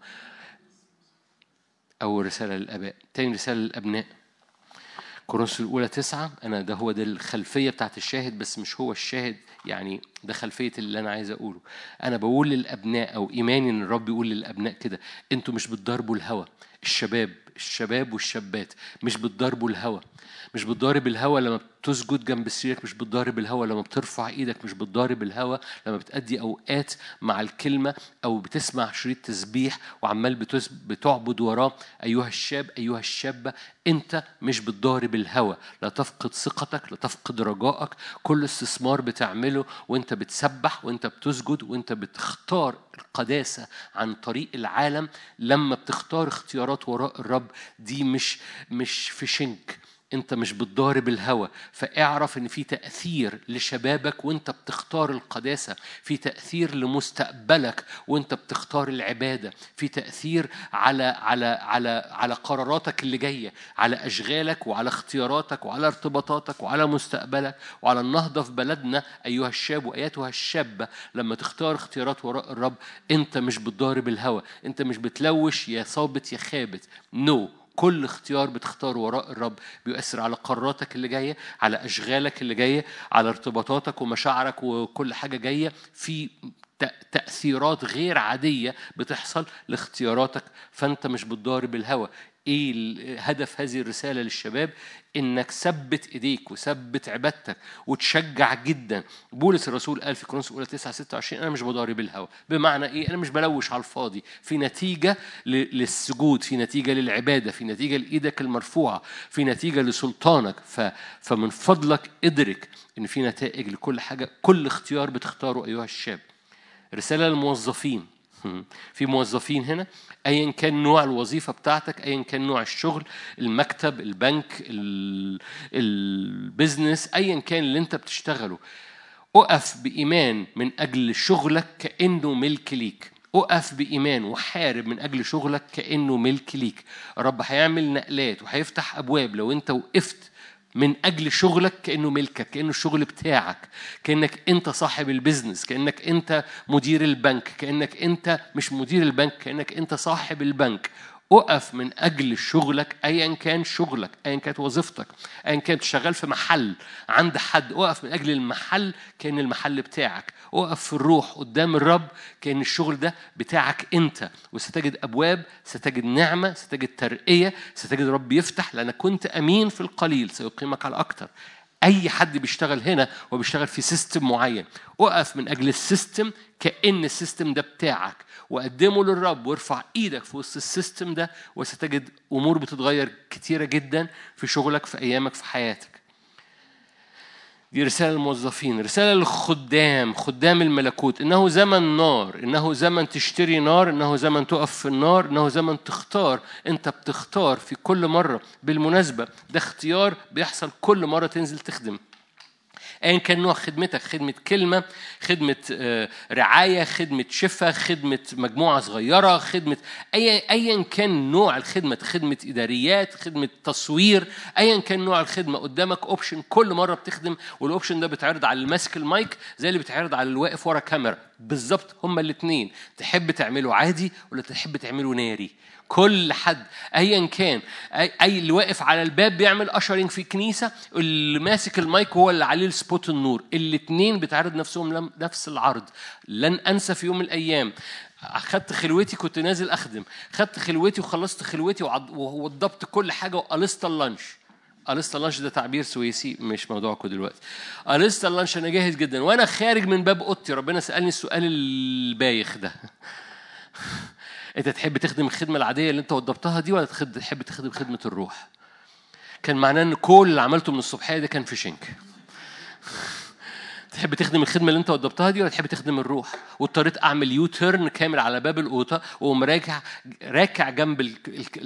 اول رسالة للاباء تاني رسالة للابناء كورنثوس الأولى تسعة أنا ده هو ده الخلفية بتاعت الشاهد بس مش هو الشاهد يعني ده خلفية اللي أنا عايز أقوله أنا بقول للأبناء أو إيماني إن الرب يقول للأبناء كده أنتوا مش بتضربوا الهوى الشباب الشباب والشابات مش بتضربوا الهوى مش بتضارب الهوى لما بتسجد جنب سريرك مش بتضارب الهوى لما بترفع ايدك مش بتضارب الهوى لما بتأدي اوقات مع الكلمه او بتسمع شريط تسبيح وعمال بتعبد وراه ايها الشاب ايها الشابه انت مش بتضارب الهوى لا تفقد ثقتك لا تفقد رجائك كل استثمار بتعمله وانت بتسبح وانت بتسجد وانت بتختار القداسه عن طريق العالم لما بتختار اختيارات وراء الرب دي مش مش في شنك انت مش بتضارب الهوى فاعرف ان في تاثير لشبابك وانت بتختار القداسه في تاثير لمستقبلك وانت بتختار العباده في تاثير على على على على قراراتك اللي جايه على اشغالك وعلى اختياراتك وعلى ارتباطاتك وعلى مستقبلك وعلى النهضه في بلدنا ايها الشاب وايتها الشابه لما تختار اختيارات وراء الرب انت مش بتضارب الهوى انت مش بتلوش يا صابت يا خابت نو no. كل اختيار بتختاره وراء الرب بيؤثر على قراراتك اللي جايه على اشغالك اللي جايه على ارتباطاتك ومشاعرك وكل حاجه جايه في تأثيرات غير عادية بتحصل لاختياراتك فأنت مش بتضارب الهوى ايه هدف هذه الرساله للشباب انك ثبت ايديك وثبت عبادتك وتشجع جدا بولس الرسول قال في كورنثوس الاولى 9 26 انا مش بضارب الهوى بمعنى ايه انا مش بلوش على الفاضي في نتيجه للسجود في نتيجه للعباده في نتيجه لايدك المرفوعه في نتيجه لسلطانك ف... فمن فضلك ادرك ان في نتائج لكل حاجه كل اختيار بتختاره ايها الشاب رساله للموظفين في موظفين هنا ايا كان نوع الوظيفه بتاعتك ايا كان نوع الشغل المكتب البنك البزنس ايا كان اللي انت بتشتغله اقف بايمان من اجل شغلك كانه ملك ليك اقف بإيمان وحارب من أجل شغلك كأنه ملك ليك الرب هيعمل نقلات وهيفتح أبواب لو أنت وقفت من أجل شغلك كأنه ملكك كأنه الشغل بتاعك كأنك أنت صاحب البيزنس كأنك أنت مدير البنك كأنك أنت مش مدير البنك كأنك أنت صاحب البنك اقف من اجل شغلك ايا كان شغلك ايا كانت وظيفتك ايا كنت شغال في محل عند حد اقف من اجل المحل كان المحل بتاعك اقف في الروح قدام الرب كان الشغل ده بتاعك انت وستجد ابواب ستجد نعمه ستجد ترقيه ستجد الرب يفتح لانك كنت امين في القليل سيقيمك على اكثر اي حد بيشتغل هنا هو بيشتغل في سيستم معين اقف من اجل السيستم كان السيستم ده بتاعك وقدمه للرب وارفع ايدك في وسط السيستم ده وستجد امور بتتغير كتيره جدا في شغلك في ايامك في حياتك دي رسالة للموظفين رسالة للخدام خدام الملكوت إنه زمن نار إنه زمن تشتري نار إنه زمن تقف في النار إنه زمن تختار أنت بتختار في كل مرة بالمناسبة ده اختيار بيحصل كل مرة تنزل تخدم ايا كان نوع خدمتك خدمه كلمه خدمه آه، رعايه خدمه شفاء خدمه مجموعه صغيره خدمه ايا ايا كان نوع الخدمه خدمه اداريات خدمه تصوير ايا كان نوع الخدمه قدامك اوبشن كل مره بتخدم والاوبشن ده بيتعرض على اللي ماسك المايك زي اللي بيتعرض على اللي واقف ورا كاميرا بالظبط هما الاثنين تحب تعمله عادي ولا تحب تعمله ناري كل حد ايا كان اي, أي اللي واقف على الباب بيعمل اشرنج في كنيسه اللي ماسك المايك هو اللي عليه السبوت النور الاثنين بتعرض نفسهم نفس العرض لن انسى في يوم من الايام خدت خلوتي كنت نازل اخدم خدت خلوتي وخلصت خلوتي ووضبت كل حاجه وقلصت اللانش قلصت اللانش ده تعبير سويسي مش موضوعكم دلوقتي قلصت اللانش انا جاهز جدا وانا خارج من باب اوضتي ربنا سالني السؤال البايخ ده انت تحب تخدم الخدمه العاديه اللي انت وضبتها دي ولا تحب تخدم خدمه الروح كان معناه ان كل اللي عملته من الصبحيه ده كان في شنك تحب تخدم الخدمه اللي انت وضبتها دي ولا تحب تخدم الروح واضطريت اعمل يو تيرن كامل على باب الاوضه واقوم راكع راكع جنب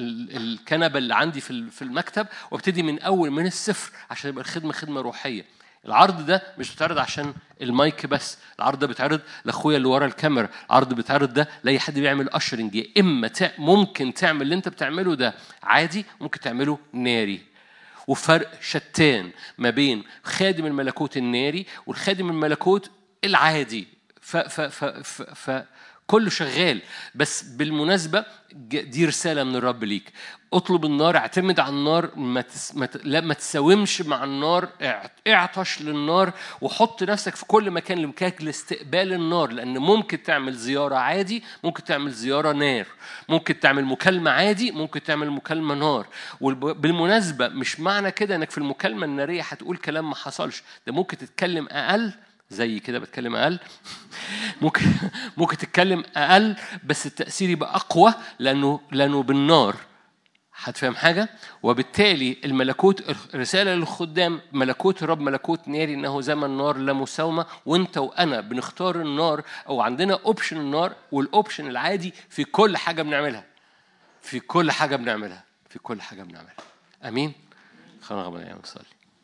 الكنبه اللي عندي في المكتب وابتدي من اول من الصفر عشان يبقى الخدمه خدمه روحيه العرض ده مش بيتعرض عشان المايك بس العرض ده بيتعرض لاخويا اللي ورا الكاميرا العرض بيتعرض ده لاي حد بيعمل اشرنج يا اما تع... ممكن تعمل اللي انت بتعمله ده عادي ممكن تعمله ناري وفرق شتان ما بين خادم الملكوت الناري والخادم الملكوت العادي ف ف ف ف, ف كله شغال بس بالمناسبة دي رسالة من الرب ليك اطلب النار اعتمد على النار ما تس... ما, ت... لا ما تساومش مع النار اعطش للنار وحط نفسك في كل مكان لمكانك لاستقبال النار لان ممكن تعمل زيارة عادي ممكن تعمل زيارة نار ممكن تعمل مكالمة عادي ممكن تعمل مكالمة نار وبالمناسبة مش معنى كده انك في المكالمة النارية هتقول كلام ما حصلش ده ممكن تتكلم اقل زي كده بتكلم اقل ممكن ممكن تتكلم اقل بس التاثير يبقى اقوى لانه لانه بالنار هتفهم حاجة؟ وبالتالي الملكوت رسالة للخدام ملكوت الرب ملكوت ناري إنه زمن نار لا مساومة وأنت وأنا بنختار النار أو عندنا أوبشن النار والأوبشن العادي في كل حاجة بنعملها. في كل حاجة بنعملها. في كل حاجة بنعملها. أمين؟ خلينا نصلي.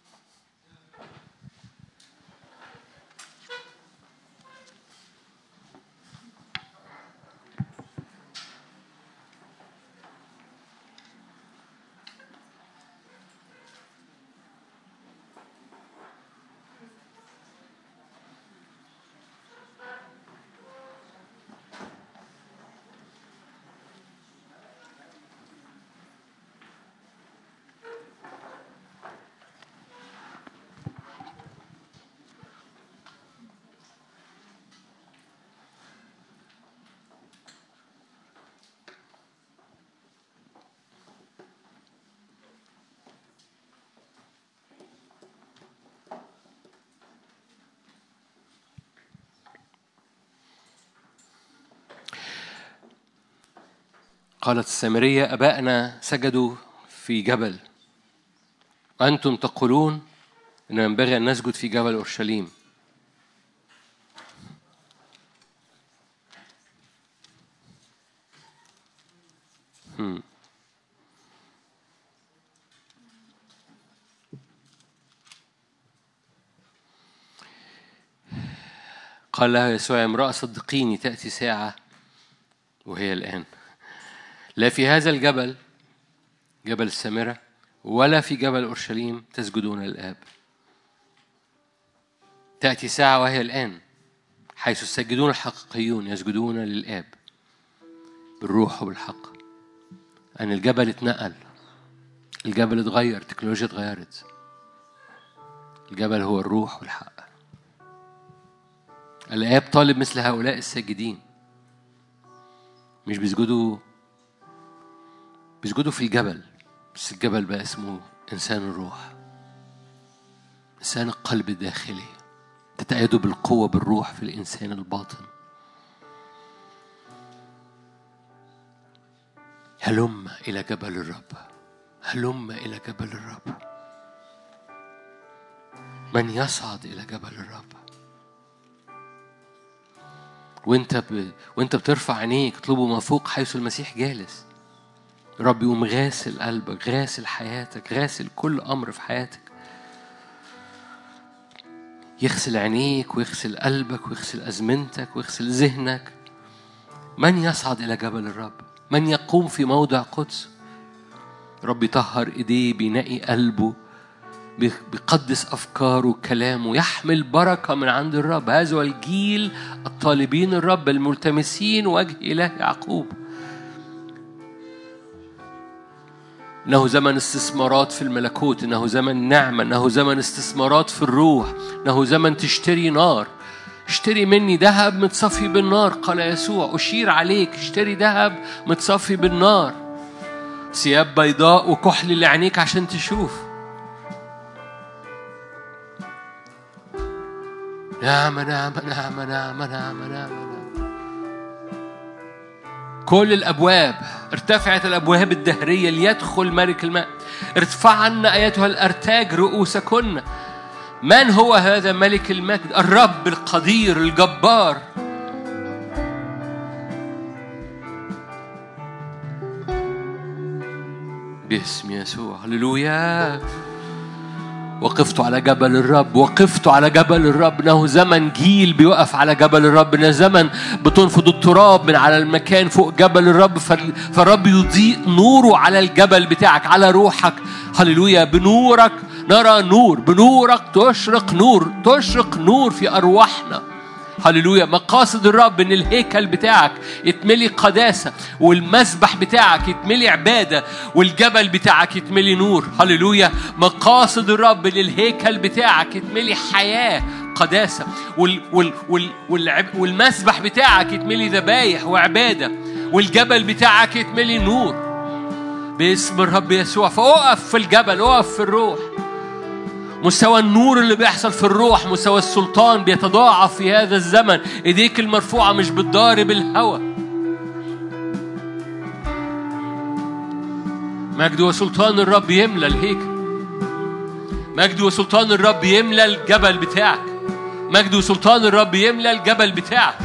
قالت السامرية أبائنا سجدوا في جبل وأنتم تقولون أن ينبغي أن نسجد في جبل أورشليم قال لها يسوع امرأة صدقيني تأتي ساعة وهي الآن لا في هذا الجبل جبل السامرة ولا في جبل أورشليم تسجدون للآب تأتي ساعة وهي الآن حيث الساجدون الحقيقيون يسجدون للآب بالروح وبالحق أن الجبل اتنقل الجبل اتغير التكنولوجيا اتغيرت الجبل هو الروح والحق الآب طالب مثل هؤلاء الساجدين مش بيسجدوا بيسجدوا في الجبل بس الجبل بقى اسمه إنسان الروح إنسان القلب الداخلي تتأيدوا بالقوة بالروح في الإنسان الباطن هلم إلى جبل الرب هلم إلى جبل الرب من يصعد إلى جبل الرب وانت ب... وانت بترفع عينيك اطلبوا ما فوق حيث المسيح جالس رب يقوم غاسل قلبك غاسل حياتك غاسل كل أمر في حياتك يغسل عينيك ويغسل قلبك ويغسل أزمنتك ويغسل ذهنك من يصعد إلى جبل الرب من يقوم في موضع قدس رب يطهر إيديه بينقي قلبه بيقدس أفكاره وكلامه يحمل بركة من عند الرب هذا هو الجيل الطالبين الرب الملتمسين وجه إله يعقوب إنه زمن استثمارات في الملكوت إنه زمن نعمة إنه زمن استثمارات في الروح إنه زمن تشتري نار اشتري مني ذهب متصفي بالنار قال يسوع أشير عليك اشتري ذهب متصفي بالنار ثياب بيضاء وكحل لعينيك عشان تشوف نعم نعم نعم نعم نعم نعم كل الأبواب ارتفعت الأبواب الدهرية ليدخل ملك الماء ارتفعن أيتها الأرتاج رؤوسكن من هو هذا ملك المجد الرب القدير الجبار باسم يسوع هللويا وقفت على جبل الرب وقفت على جبل الرب انه زمن جيل بيقف على جبل الرب انه زمن بتنفض التراب من على المكان فوق جبل الرب فالرب يضيء نوره على الجبل بتاعك على روحك هللويا بنورك نرى نور بنورك تشرق نور تشرق نور في ارواحنا هللويا مقاصد الرب ان الهيكل بتاعك يتملي قداسه والمسبح بتاعك يتملي عباده والجبل بتاعك يتملي نور هللويا مقاصد الرب ان الهيكل بتاعك يتملي حياه قداسه وال وال وال وال والمسبح بتاعك يتملي ذبايح وعباده والجبل بتاعك يتملي نور باسم الرب يسوع فاقف في الجبل اقف في الروح مستوى النور اللي بيحصل في الروح مستوى السلطان بيتضاعف في هذا الزمن ايديك المرفوعة مش بتضارب الهوى مجد وسلطان الرب يملى الهيكل مجد وسلطان الرب يملى الجبل بتاعك مجد وسلطان الرب يملى الجبل بتاعك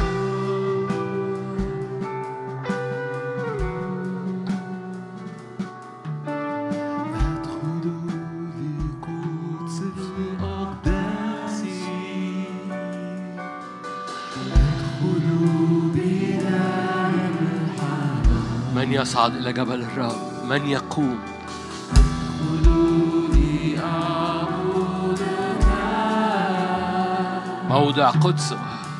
من يصعد إلى جبل الرب من يقوم موضع قدسه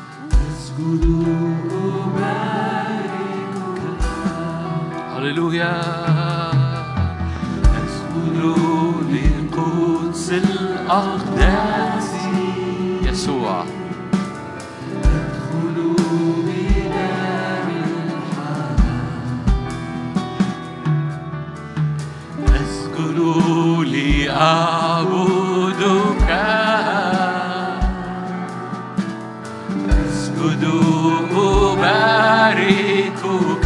هللويا أسجد لقدس الأقداس يسوع أعبدك أسجد أباركك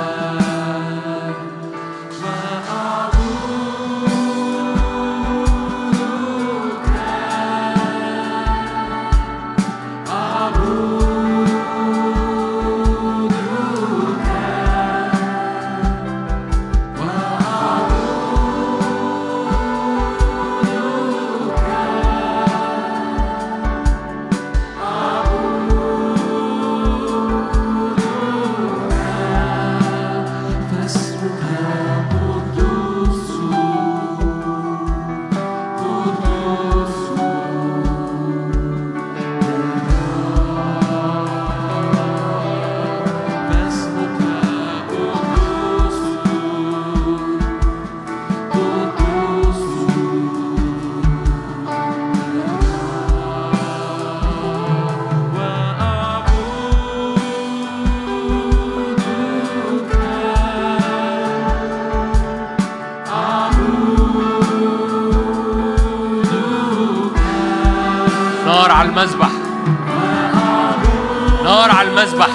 نار على المذبح نار على المذبح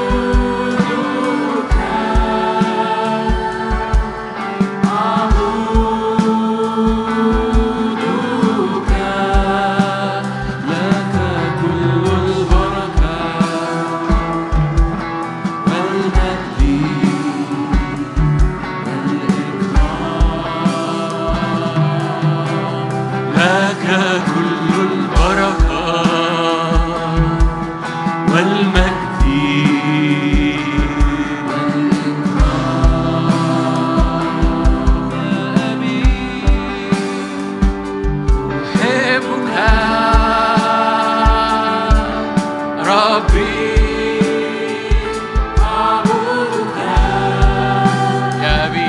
لك كل البركة والمجد أحبك ربي أعبدك يا أبي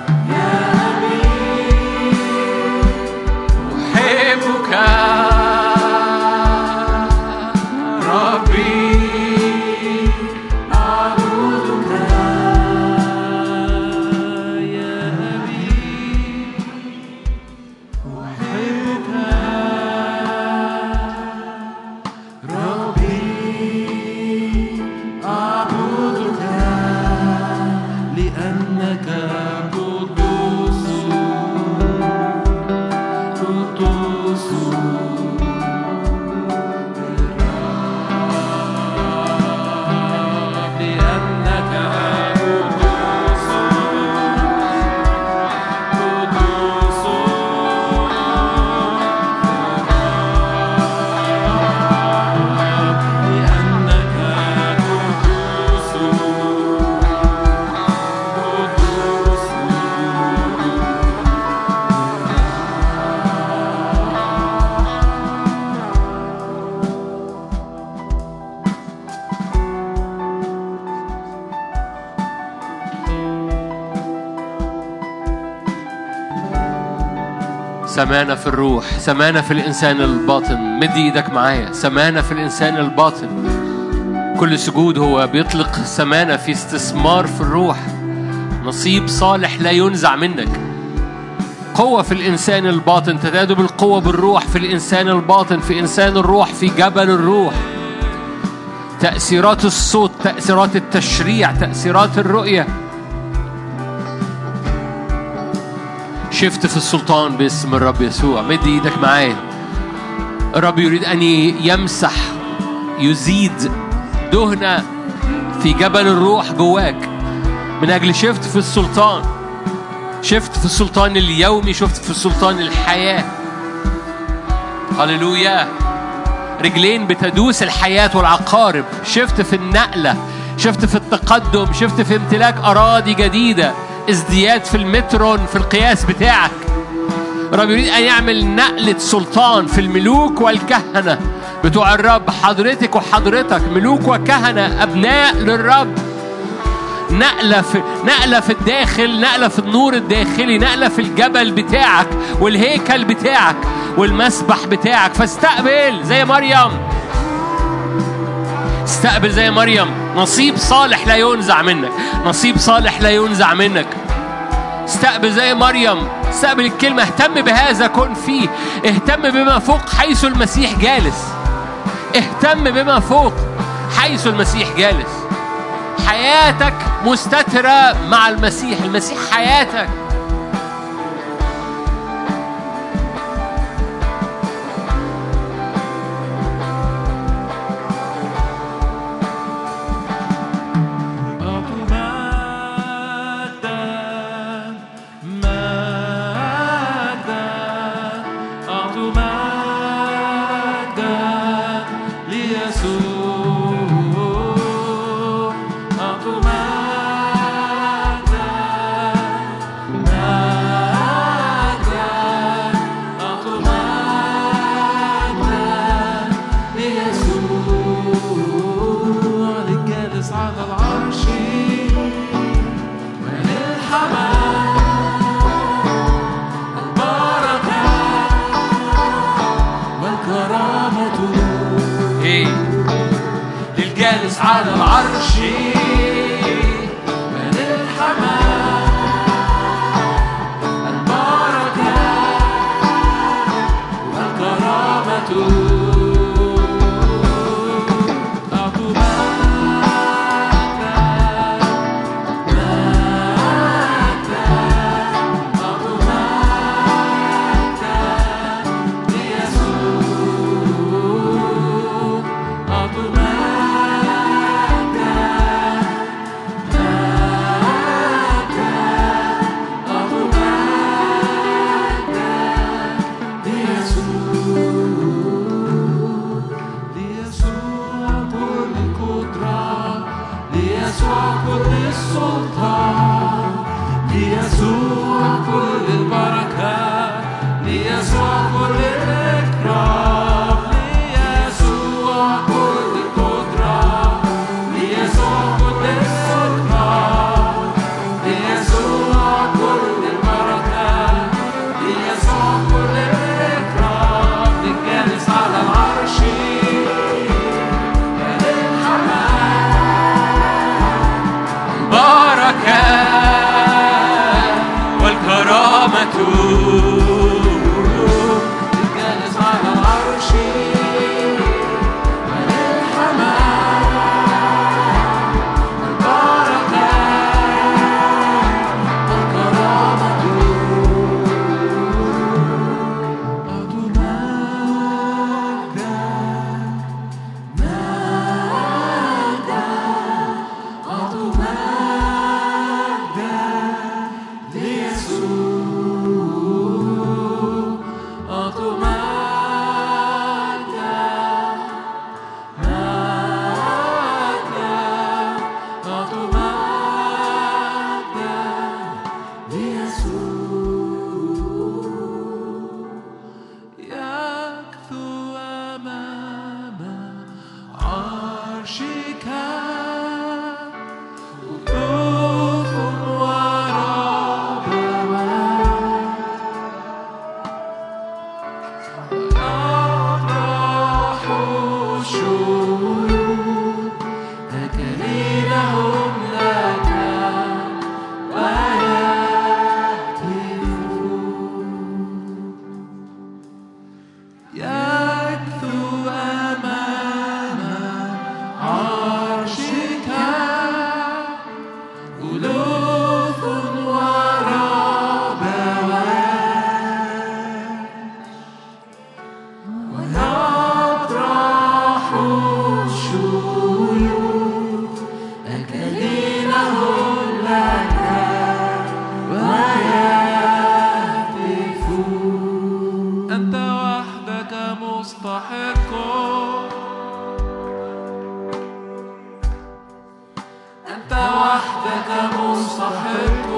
أحبك ربي أعبدك يا أبي أحبك ربي سمانة في الروح سمانة في الإنسان الباطن مد إيدك معايا سمانة في الإنسان الباطن كل سجود هو بيطلق سمانة في استثمار في الروح نصيب صالح لا ينزع منك قوة في الإنسان الباطن تتادب القوة بالروح في الإنسان الباطن في إنسان الروح في جبل الروح تأثيرات الصوت تأثيرات التشريع تأثيرات الرؤية شفت في السلطان باسم الرب يسوع مد ايدك معايا الرب يريد ان يمسح يزيد دهنة في جبل الروح جواك من اجل شفت في السلطان شفت في السلطان اليومي شفت في السلطان الحياة هللويا رجلين بتدوس الحياة والعقارب شفت في النقلة شفت في التقدم شفت في امتلاك أراضي جديدة ازدياد في المترون في القياس بتاعك رب يريد أن يعمل نقلة سلطان في الملوك والكهنة بتوع الرب حضرتك وحضرتك ملوك وكهنة أبناء للرب نقلة في نقلة في الداخل نقلة في النور الداخلي نقلة في الجبل بتاعك والهيكل بتاعك والمسبح بتاعك فاستقبل زي مريم استقبل زي مريم نصيب صالح لا ينزع منك نصيب صالح لا ينزع منك استقبل زي مريم استقبل الكلمة اهتم بهذا كن فيه اهتم بما فوق حيث المسيح جالس اهتم بما فوق حيث المسيح جالس حياتك مستترة مع المسيح المسيح حياتك شيوخ أكاليلهم لك ويهتفون يكثو أمام عرشك ألوف وربوات ويطرح الشيوخ أكاليلهم لك ويهتفون أنت وحدك مستحق أنت وحدك مستحق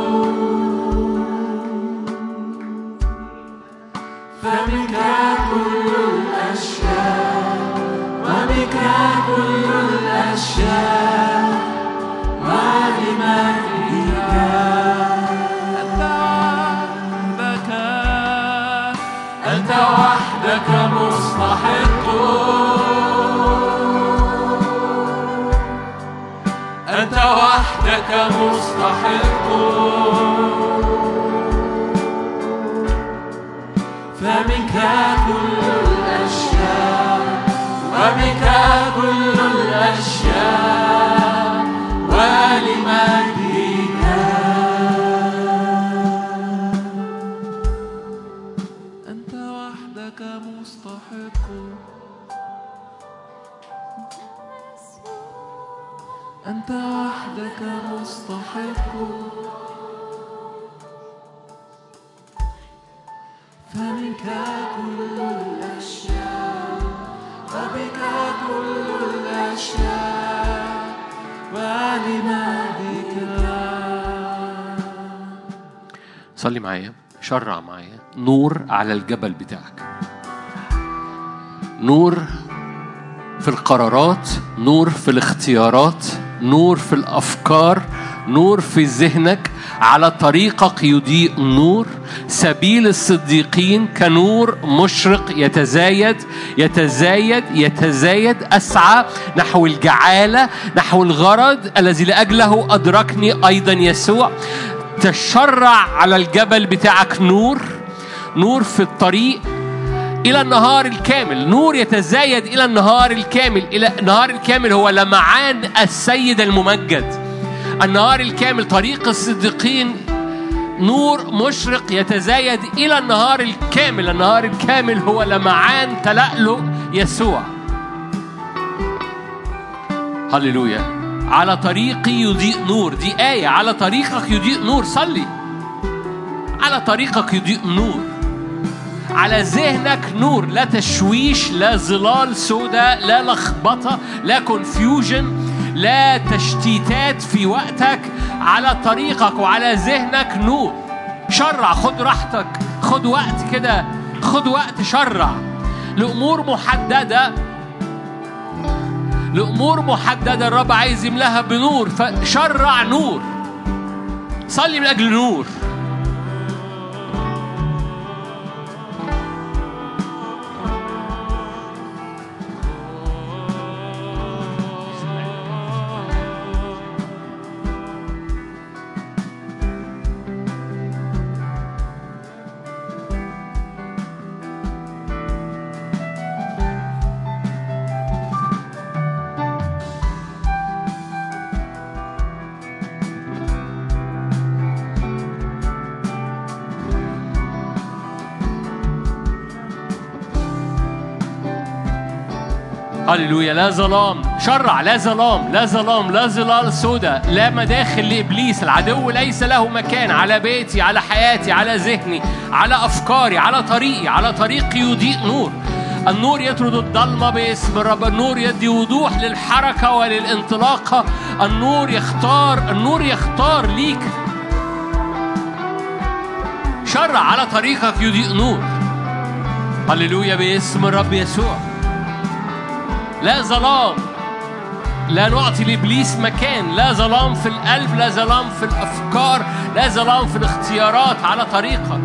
فمنك كل الأشياء وبك كل الأشياء ولمجدك أنت وحدك أنت وحدك مستحق أنت وحدك مستحق فمنك كل الأشياء وبك كل الأشياء ولمجدك أنت وحدك مستحق أنت وحدك مستحق فمنك كل الأشياء وبك كل الأشياء ولمجدك صلي معايا شرع معايا نور على الجبل بتاعك نور في القرارات نور في الاختيارات نور في الافكار نور في ذهنك على طريقك يضيء نور سبيل الصديقين كنور مشرق يتزايد يتزايد يتزايد اسعى نحو الجعاله نحو الغرض الذي لاجله ادركني ايضا يسوع تشرع على الجبل بتاعك نور نور في الطريق إلى النهار الكامل نور يتزايد إلى النهار الكامل إلى النهار الكامل هو لمعان السيد الممجد النهار الكامل طريق الصديقين نور مشرق يتزايد إلى النهار الكامل النهار الكامل هو لمعان تلألؤ يسوع هللويا على طريقي يضيء نور دي آية على طريقك يضيء نور صلي على طريقك يضيء نور على ذهنك نور لا تشويش لا ظلال سوداء لا لخبطة لا كونفيوجن لا تشتيتات في وقتك على طريقك وعلى ذهنك نور شرع خد راحتك خد وقت كده خد وقت شرع لأمور محددة لأمور محددة الرب عايز يملاها بنور فشرع نور صلي من أجل نور هللويا لا ظلام شرع لا ظلام لا ظلام لا ظلال سوداء لا مداخل لابليس العدو ليس له مكان على بيتي على حياتي على ذهني على افكاري على طريقي على طريقي يضيء نور النور يطرد الضلمة باسم الرب النور يدي وضوح للحركة وللانطلاقة النور يختار النور يختار ليك شرع على طريقك يضيء نور هللويا باسم الرب يسوع لا ظلام لا نعطي لابليس مكان لا ظلام في القلب لا ظلام في الافكار لا ظلام في الاختيارات على طريقك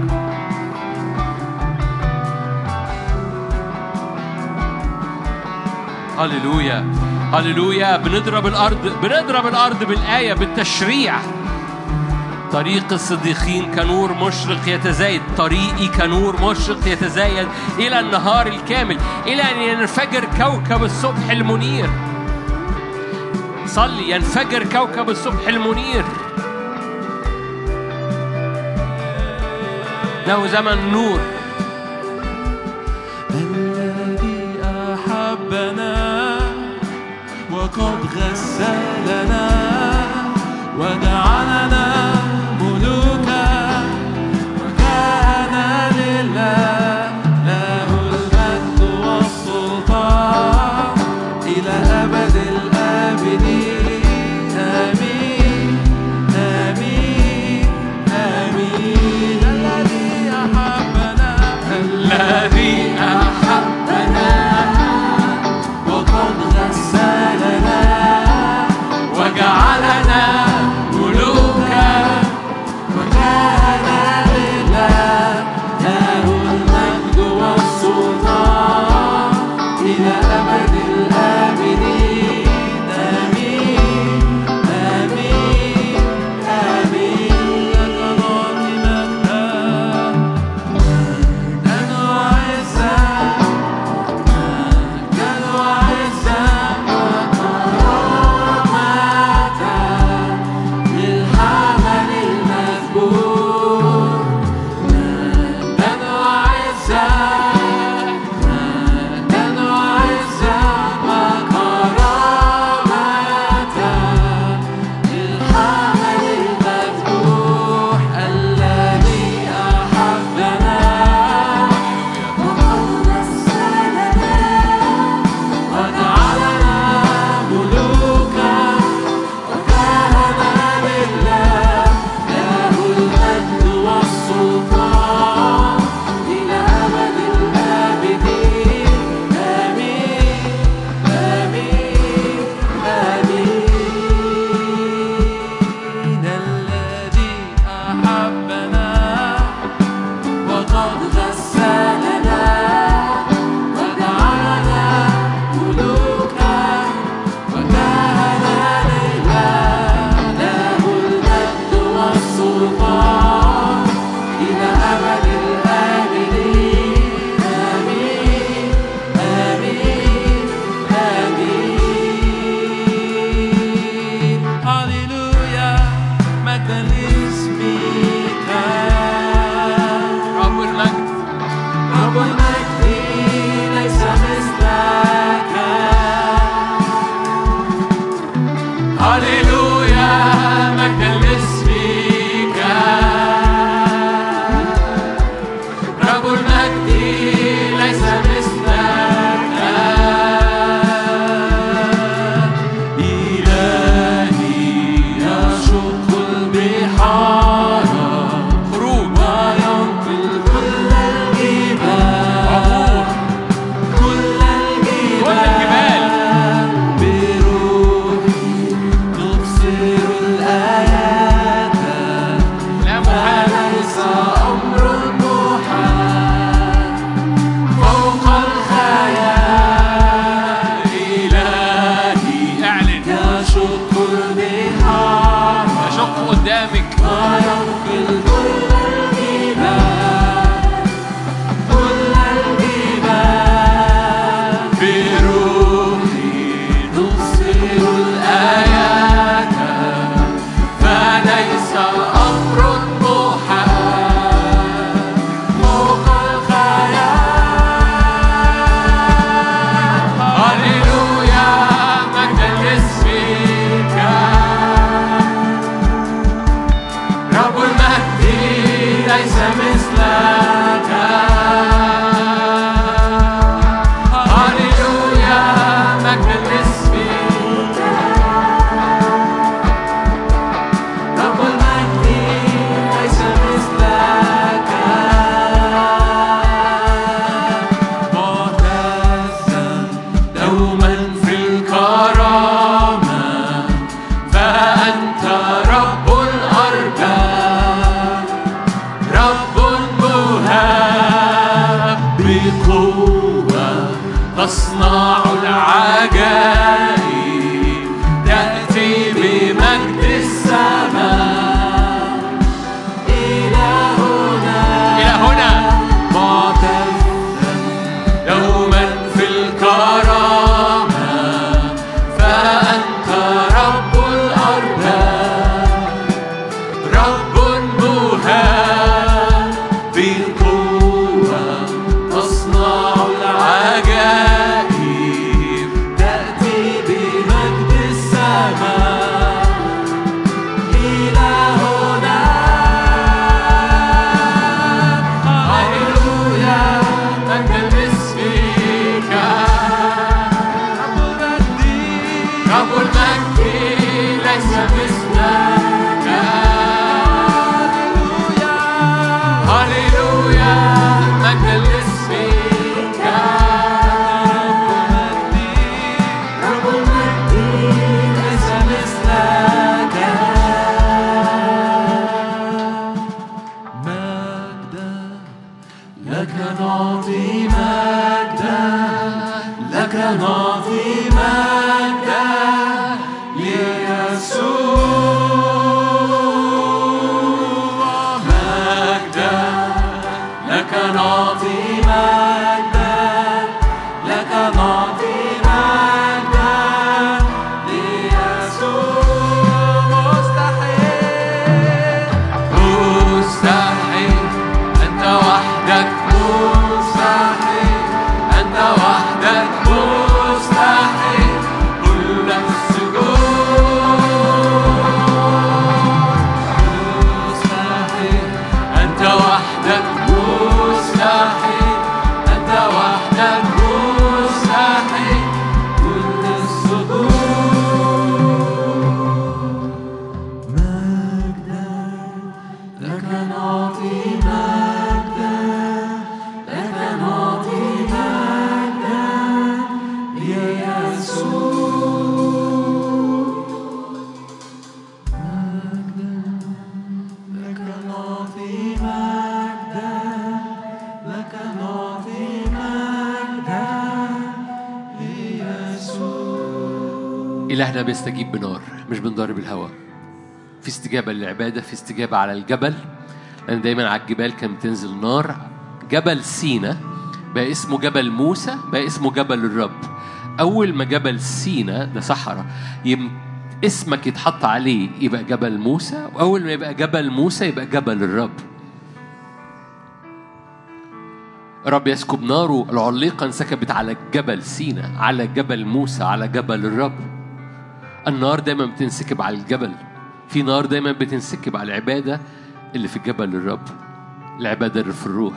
هللويا هللويا بنضرب الارض بنضرب الارض بالايه بالتشريع طريق الصديقين كنور مشرق يتزايد طريقي كنور مشرق يتزايد الى النهار الكامل الى ان ينفجر كوكب الصبح المنير صلي ينفجر كوكب الصبح المنير له زمن نور الذي أحبنا وقد غسلنا وجعلنا ملوكا وكان لله له المجد والسلطان إلى أبد الآبدين آمين آمين آمين الذي أحبنا الذي أحبنا وقد غسلنا وجعلنا ملوكا وكان لله له المجد والسلطان إلى أبد الآبدين آمين آمين آمين لك نعطي مجدا مجدا وعزا مجدا وعزا وكرامة للحمل المذكور مجدا وعزا مجدا وعزا وكرامة للحمل المذبوح الذي أحبنا وجعلنا ملوكا وكهنا لله له المجد والسلطان إلى أبد الآبدين آمين آمين آمين الذي أحبنا وقد غسلنا وجعلنا ملوكا وكهنا لله له المجد والسلطان إلى أبد الآبدين آمين آمين آمين هللويا مجدا لاسمك رب المجد رب المجد ليس مثلك هللويا مجدا لاسمك رب المجد ليس مثلك إلهي يشق البحار خروج وينقل كل الجبال كل الجبال كل الجبال. بروحي رب المجد ليس مثلك مجدا لك نعطي مجدا لك نعطي مجدا ليسوع مجدا لك نعطي مجدا لك نعطي مجدا ليسوع مستحيل مستحيل أنت وحدك مستحيل أنت وحدك مستحيل كل السجود مستحيل أنت وحدك مستحيل أنت وحدك مستحيل كل السجود مجدا لك نعطي مجدا لك نعطي مجدا ليسوع مجدا لك نعطي مجدا لك نعطي مجدا ليسوع إلهنا بيستجيب بنار مش بنضرب الهواء في استجابة للعبادة في استجابة على الجبل لأن دايما على الجبال كان بتنزل نار جبل سينا بقى اسمه جبل موسى بقى اسمه جبل الرب أول ما جبل سينا ده صحراء يم اسمك يتحط عليه يبقى جبل موسى وأول ما يبقى جبل موسى يبقى جبل الرب رب يسكب ناره العليقة انسكبت على جبل سينا على جبل موسى على جبل الرب النار دايما بتنسكب على الجبل في نار دايما بتنسكب على العبادة اللي في جبل الرب العبادة اللي في الروح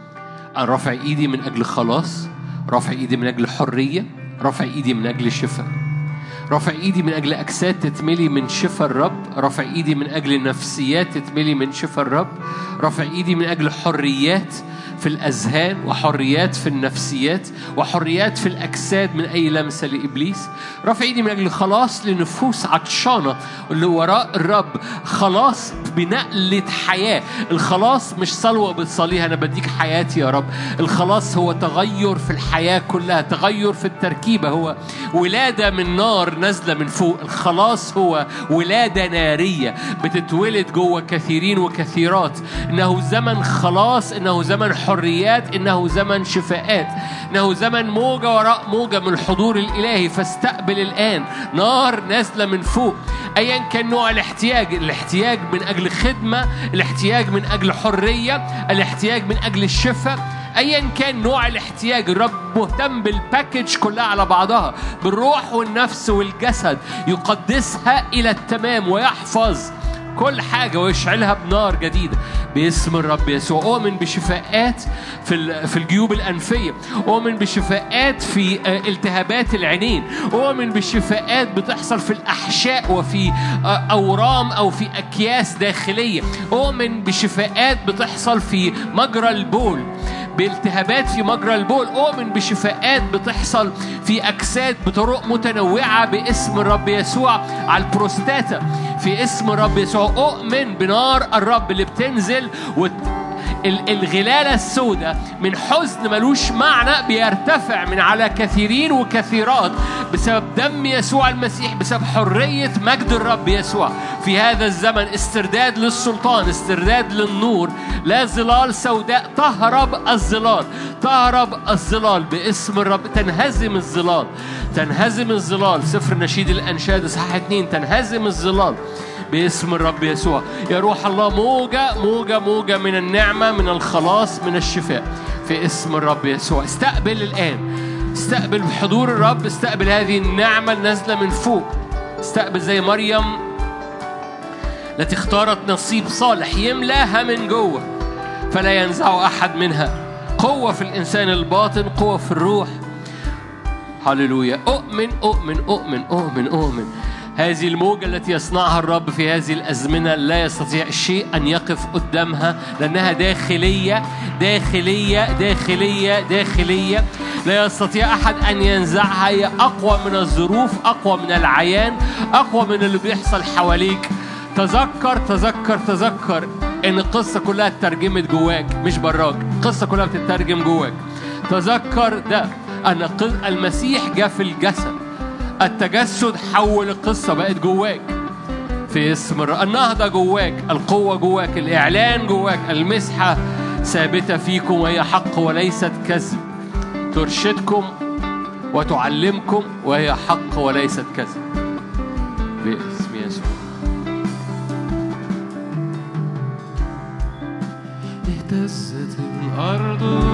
أنا رافع إيدي من أجل خلاص رافع إيدي من أجل حرية رافع إيدي من أجل شفاء رافع ايدي من اجل اجساد تتملي من شفاء الرب رافع ايدي من اجل نفسيات تتملي من شفاء الرب رافع ايدي من اجل حريات في الاذهان وحريات في النفسيات وحريات في الاجساد من اي لمسه لابليس رافع ايدي من اجل خلاص لنفوس عطشانه اللي وراء الرب خلاص بنقله حياه الخلاص مش صلوه بتصليها انا بديك حياتي يا رب الخلاص هو تغير في الحياه كلها تغير في التركيبه هو ولاده من نار نازله من فوق الخلاص هو ولاده ناريه بتتولد جوه كثيرين وكثيرات انه زمن خلاص انه زمن حريات انه زمن شفاءات انه زمن موجه وراء موجه من الحضور الالهي فاستقبل الان نار نازله من فوق ايا كان نوع الاحتياج الاحتياج من اجل خدمه الاحتياج من اجل حريه الاحتياج من اجل الشفاء ايا كان نوع الاحتياج الرب مهتم بالباكج كلها على بعضها بالروح والنفس والجسد يقدسها الى التمام ويحفظ كل حاجة ويشعلها بنار جديدة باسم الرب يسوع أؤمن بشفاءات في ال- في الجيوب الأنفية أؤمن بشفاءات في آه، التهابات العينين أؤمن بشفاءات بتحصل في الأحشاء وفي آه، أورام أو في أكياس داخلية أؤمن بشفاءات بتحصل في مجرى البول بالتهابات في مجرى البول أؤمن بشفاءات بتحصل في أجساد بطرق متنوعة باسم الرب يسوع على البروستاتا في اسم الرب يسوع أؤمن بنار الرب اللي بتنزل وت... ال- الغلالة السوداء من حزن ملوش معنى بيرتفع من على كثيرين وكثيرات بسبب دم يسوع المسيح بسبب حرية مجد الرب يسوع في هذا الزمن استرداد للسلطان استرداد للنور لا ظلال سوداء تهرب الظلال تهرب الظلال باسم الرب تنهزم الظلال تنهزم الظلال سفر نشيد الأنشاد اصحاح اتنين تنهزم الظلال باسم الرب يسوع يا روح الله موجة موجة موجة من النعمة من الخلاص من الشفاء في اسم الرب يسوع استقبل الآن استقبل بحضور الرب استقبل هذه النعمة النازلة من فوق استقبل زي مريم التي اختارت نصيب صالح يملاها من جوه فلا ينزع أحد منها قوة في الإنسان الباطن قوة في الروح هللويا أؤمن أؤمن أؤمن أؤمن أؤمن هذه الموجة التي يصنعها الرب في هذه الأزمنة لا يستطيع شيء أن يقف قدامها لأنها داخلية داخلية داخلية داخلية لا يستطيع أحد أن ينزعها هي أقوى من الظروف أقوى من العيان أقوى من اللي بيحصل حواليك تذكر تذكر تذكر إن القصة كلها اترجمت جواك مش براك القصة كلها بتترجم جواك تذكر ده أن ق- المسيح جاء في الجسد التجسد حول القصة بقت جواك في اسم الرب النهضة جواك القوة جواك الإعلان جواك المسحة ثابتة فيكم وهي حق وليست كذب ترشدكم وتعلمكم وهي حق وليست كذب باسم يسوع اهتزت الأرض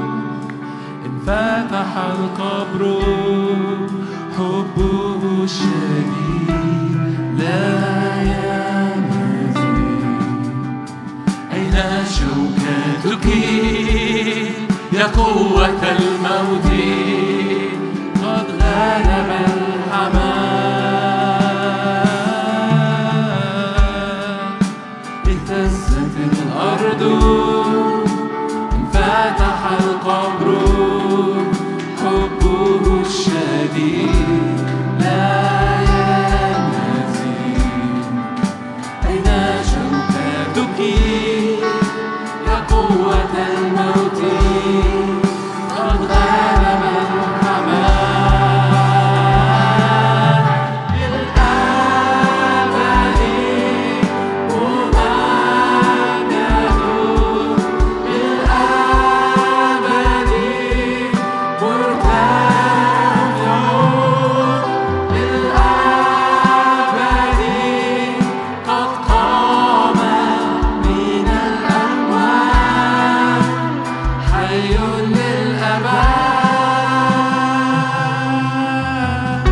انفتح القبر حبه الشديد لا ينهزم أين شوكتك يا قوة الموت قد غلب الحمام اهتزت الأرض انفتح القبر حبه الشديد لا ينهزم أين شوكتك يا قوة الموت قد غلب الحمام للأبد ممجد للأبد مرتفع للأبد قد قام من الأموات حي للأبد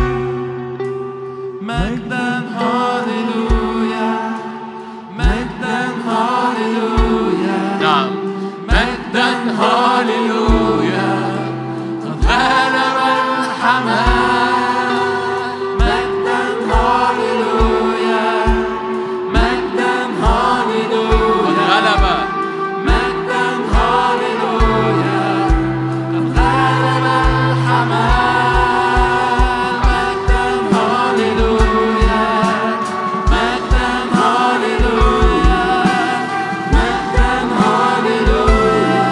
مجدا هاليلويا مجدا هاليلويا نعم مجدا هاليلويا قد غلب الحمام مجدا هاليلويا مجدا هاليلويا غلب مجدا هاليلويا قد غلب الحمام مجدا هاليلويا مجدا هاليلويا مجدا هاليلويا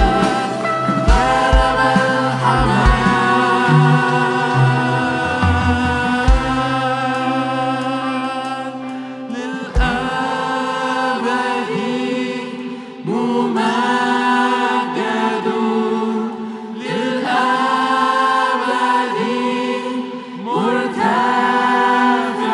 غلب الحمام للأبد ممجد للأبد مرتفع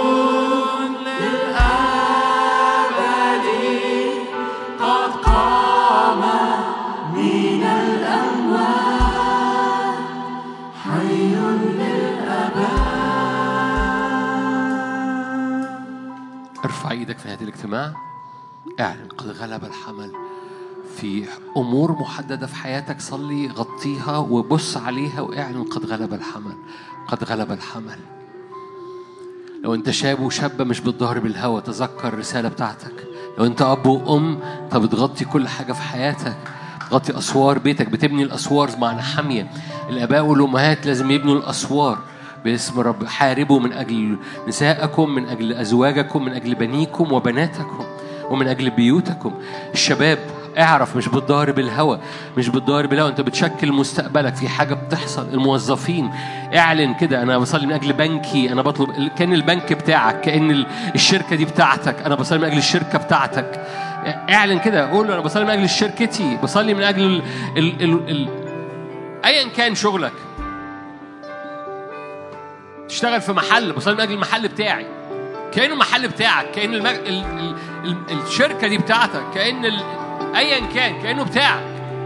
للأبد قد قام من الأموات حي للأبد ارفع ايدك في هذا الاجتماع اعلن قد غلب الحمل في امور محدده في حياتك صلي غطيها وبص عليها واعلن قد غلب الحمل قد غلب الحمل لو انت شاب وشابه مش بتظهر بالهوى تذكر الرساله بتاعتك لو انت اب وام انت بتغطي كل حاجه في حياتك بتغطي اسوار بيتك بتبني الاسوار معنى حاميه الاباء والامهات لازم يبنوا الاسوار باسم رب حاربوا من اجل نسائكم من اجل ازواجكم من اجل بنيكم وبناتكم ومن اجل بيوتكم الشباب اعرف مش بتدار بالهوى مش بتدار بالهوى انت بتشكل مستقبلك في حاجه بتحصل الموظفين اعلن كده انا بصلي من اجل بنكي انا بطلب كان البنك بتاعك كان ال- الشركه دي بتاعتك انا بصلي من اجل الشركه بتاعتك اعلن كده قول له انا بصلي من اجل شركتي بصلي من اجل ال... ال... ال... ال... ايا كان شغلك تشتغل في محل بصلي من اجل المحل بتاعي كانه المحل بتاعك كان المج... ال... ال... ال... الشركه دي بتاعتك كان ال... ايا كان كانه بتاعك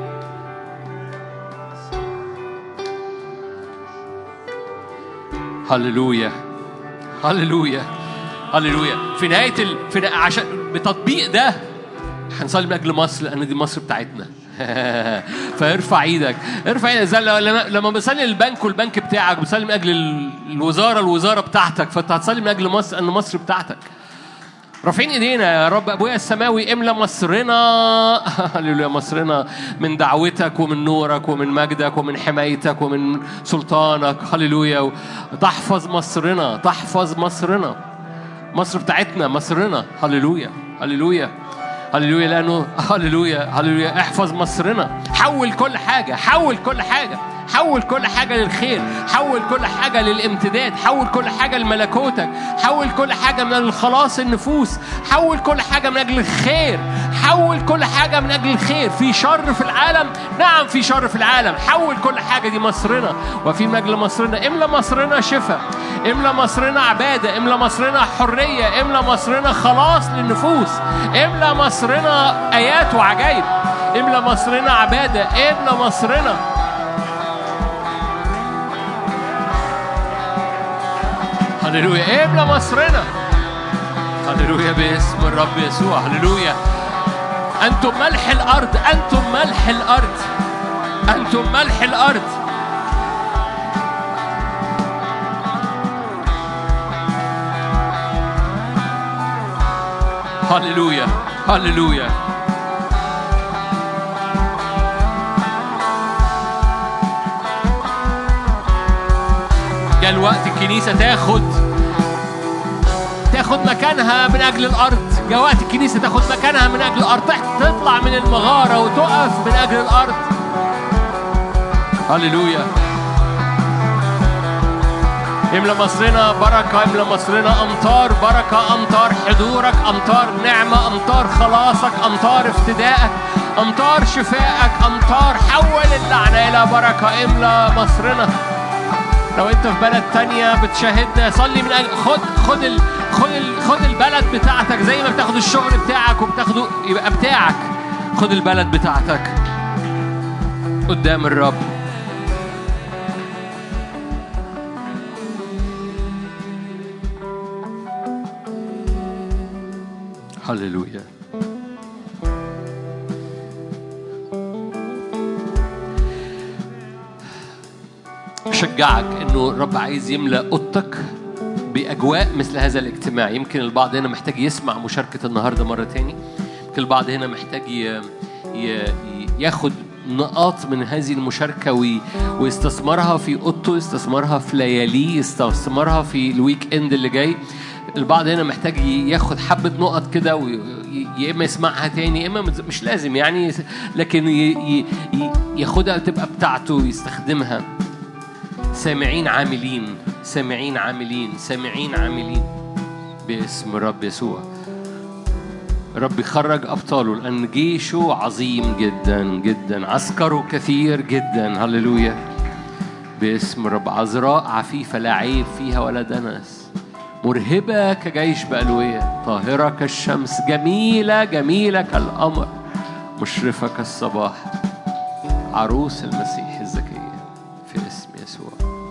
هللويا هللويا هللويا في نهايه ال... في نهاية... عشان بتطبيق ده هنصلي من اجل مصر لان دي مصر بتاعتنا فارفع ايدك ارفع ايدك زي لما لما بصلي للبنك والبنك بتاعك بصلي من اجل ال- الوزاره الوزاره بتاعتك فانت هتصلي من اجل مصر ان مصر بتاعتك رافعين ايدينا يا رب ابويا السماوي املى مصرنا هللويا مصرنا من دعوتك ومن نورك ومن مجدك ومن حمايتك ومن سلطانك هللويا تحفظ مصرنا تحفظ مصرنا مصر بتاعتنا مصرنا هللويا هللويا هللويا لانه هللويا هللويا احفظ مصرنا حول كل حاجه حول كل حاجه حول كل حاجة للخير حول كل حاجة للامتداد حول كل حاجة لملكوتك حول كل حاجة من أجل خلاص النفوس حول كل حاجة من أجل الخير حول كل حاجة من أجل الخير في شر في العالم نعم في شر في العالم حول كل حاجة دي مصرنا وفي من أجل مصرنا املى مصرنا شفاء املى مصرنا عبادة املى مصرنا حرية املى مصرنا خلاص للنفوس املى مصرنا آيات وعجائب املى مصرنا عبادة املى مصرنا هللويا املى مصرنا هللويا باسم الرب يسوع هللويا انتم ملح الارض انتم ملح الارض انتم ملح الارض هللويا هللويا جاء الوقت الكنيسة تاخد تاخد مكانها من أجل الأرض جاء وقت الكنيسة تاخد مكانها من أجل الأرض تطلع من المغارة وتقف من أجل الأرض هللويا املى مصرنا بركة املى مصرنا أمطار بركة أمطار حضورك أمطار نعمة أمطار خلاصك أمطار افتدائك أمطار شفائك أمطار حول اللعنة إلى بركة املى مصرنا لو انت في بلد تانية بتشاهدنا صلي من أجل خد خد ال خد ال خد البلد بتاعتك زي ما بتاخد الشغل بتاعك وبتاخده يبقى بتاعك خد البلد بتاعتك قدام الرب هللويا أشجعك إنه الرب عايز يملأ أوضتك بأجواء مثل هذا الاجتماع يمكن البعض هنا محتاج يسمع مشاركة النهاردة مرة تاني يمكن البعض هنا محتاج ي... ي... ياخد نقاط من هذه المشاركة وي... ويستثمرها في أوضته يستثمرها في لياليه يستثمرها في الويك إند اللي جاي البعض هنا محتاج ياخد حبة نقط كده وي... يا إما يسمعها تاني يا إما مش لازم يعني لكن ي... ي... ياخدها تبقى بتاعته ويستخدمها سامعين عاملين سامعين عاملين سامعين عاملين باسم الرب يسوع رب يخرج أبطاله لأن جيشه عظيم جدا جدا عسكره كثير جدا هللويا باسم الرب عذراء عفيفة لا عيب فيها ولا دنس مرهبة كجيش بألوية طاهرة كالشمس جميلة جميلة كالقمر مشرفة كالصباح عروس المسيح الزكية في اسم يسوع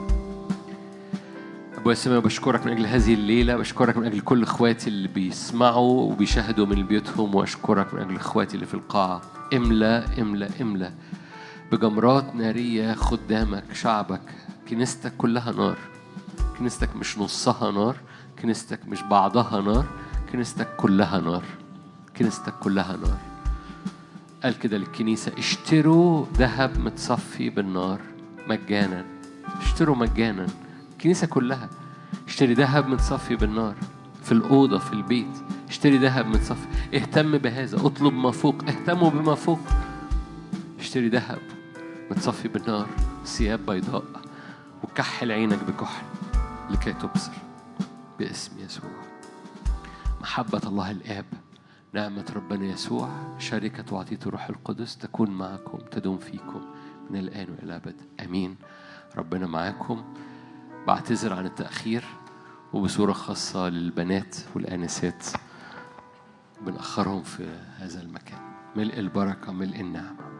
أبويا السماء بشكرك من أجل هذه الليلة بشكرك من أجل كل إخواتي اللي بيسمعوا وبيشاهدوا من بيوتهم وأشكرك من أجل إخواتي اللي في القاعة املى املى املى بجمرات نارية خدامك شعبك كنيستك كلها نار كنيستك مش نصها نار كنيستك مش بعضها نار كنيستك كلها نار كنيستك كلها نار قال كده للكنيسة اشتروا ذهب متصفي بالنار مجانا اشتروا مجانا الكنيسة كلها اشتري ذهب متصفي بالنار في الأوضة في البيت اشتري ذهب متصفي اهتم بهذا اطلب ما فوق اهتموا بما فوق اشتري ذهب متصفي بالنار ثياب بيضاء وكحل عينك بكحل لكي تبصر باسم يسوع محبة الله الآب نعمة ربنا يسوع شركة وعطية الروح القدس تكون معكم تدوم فيكم من الآن وإلى الأبد آمين ربنا معاكم بعتذر عن التأخير وبصورة خاصة للبنات والآنسات بنأخرهم في هذا المكان ملء البركة ملء النعمة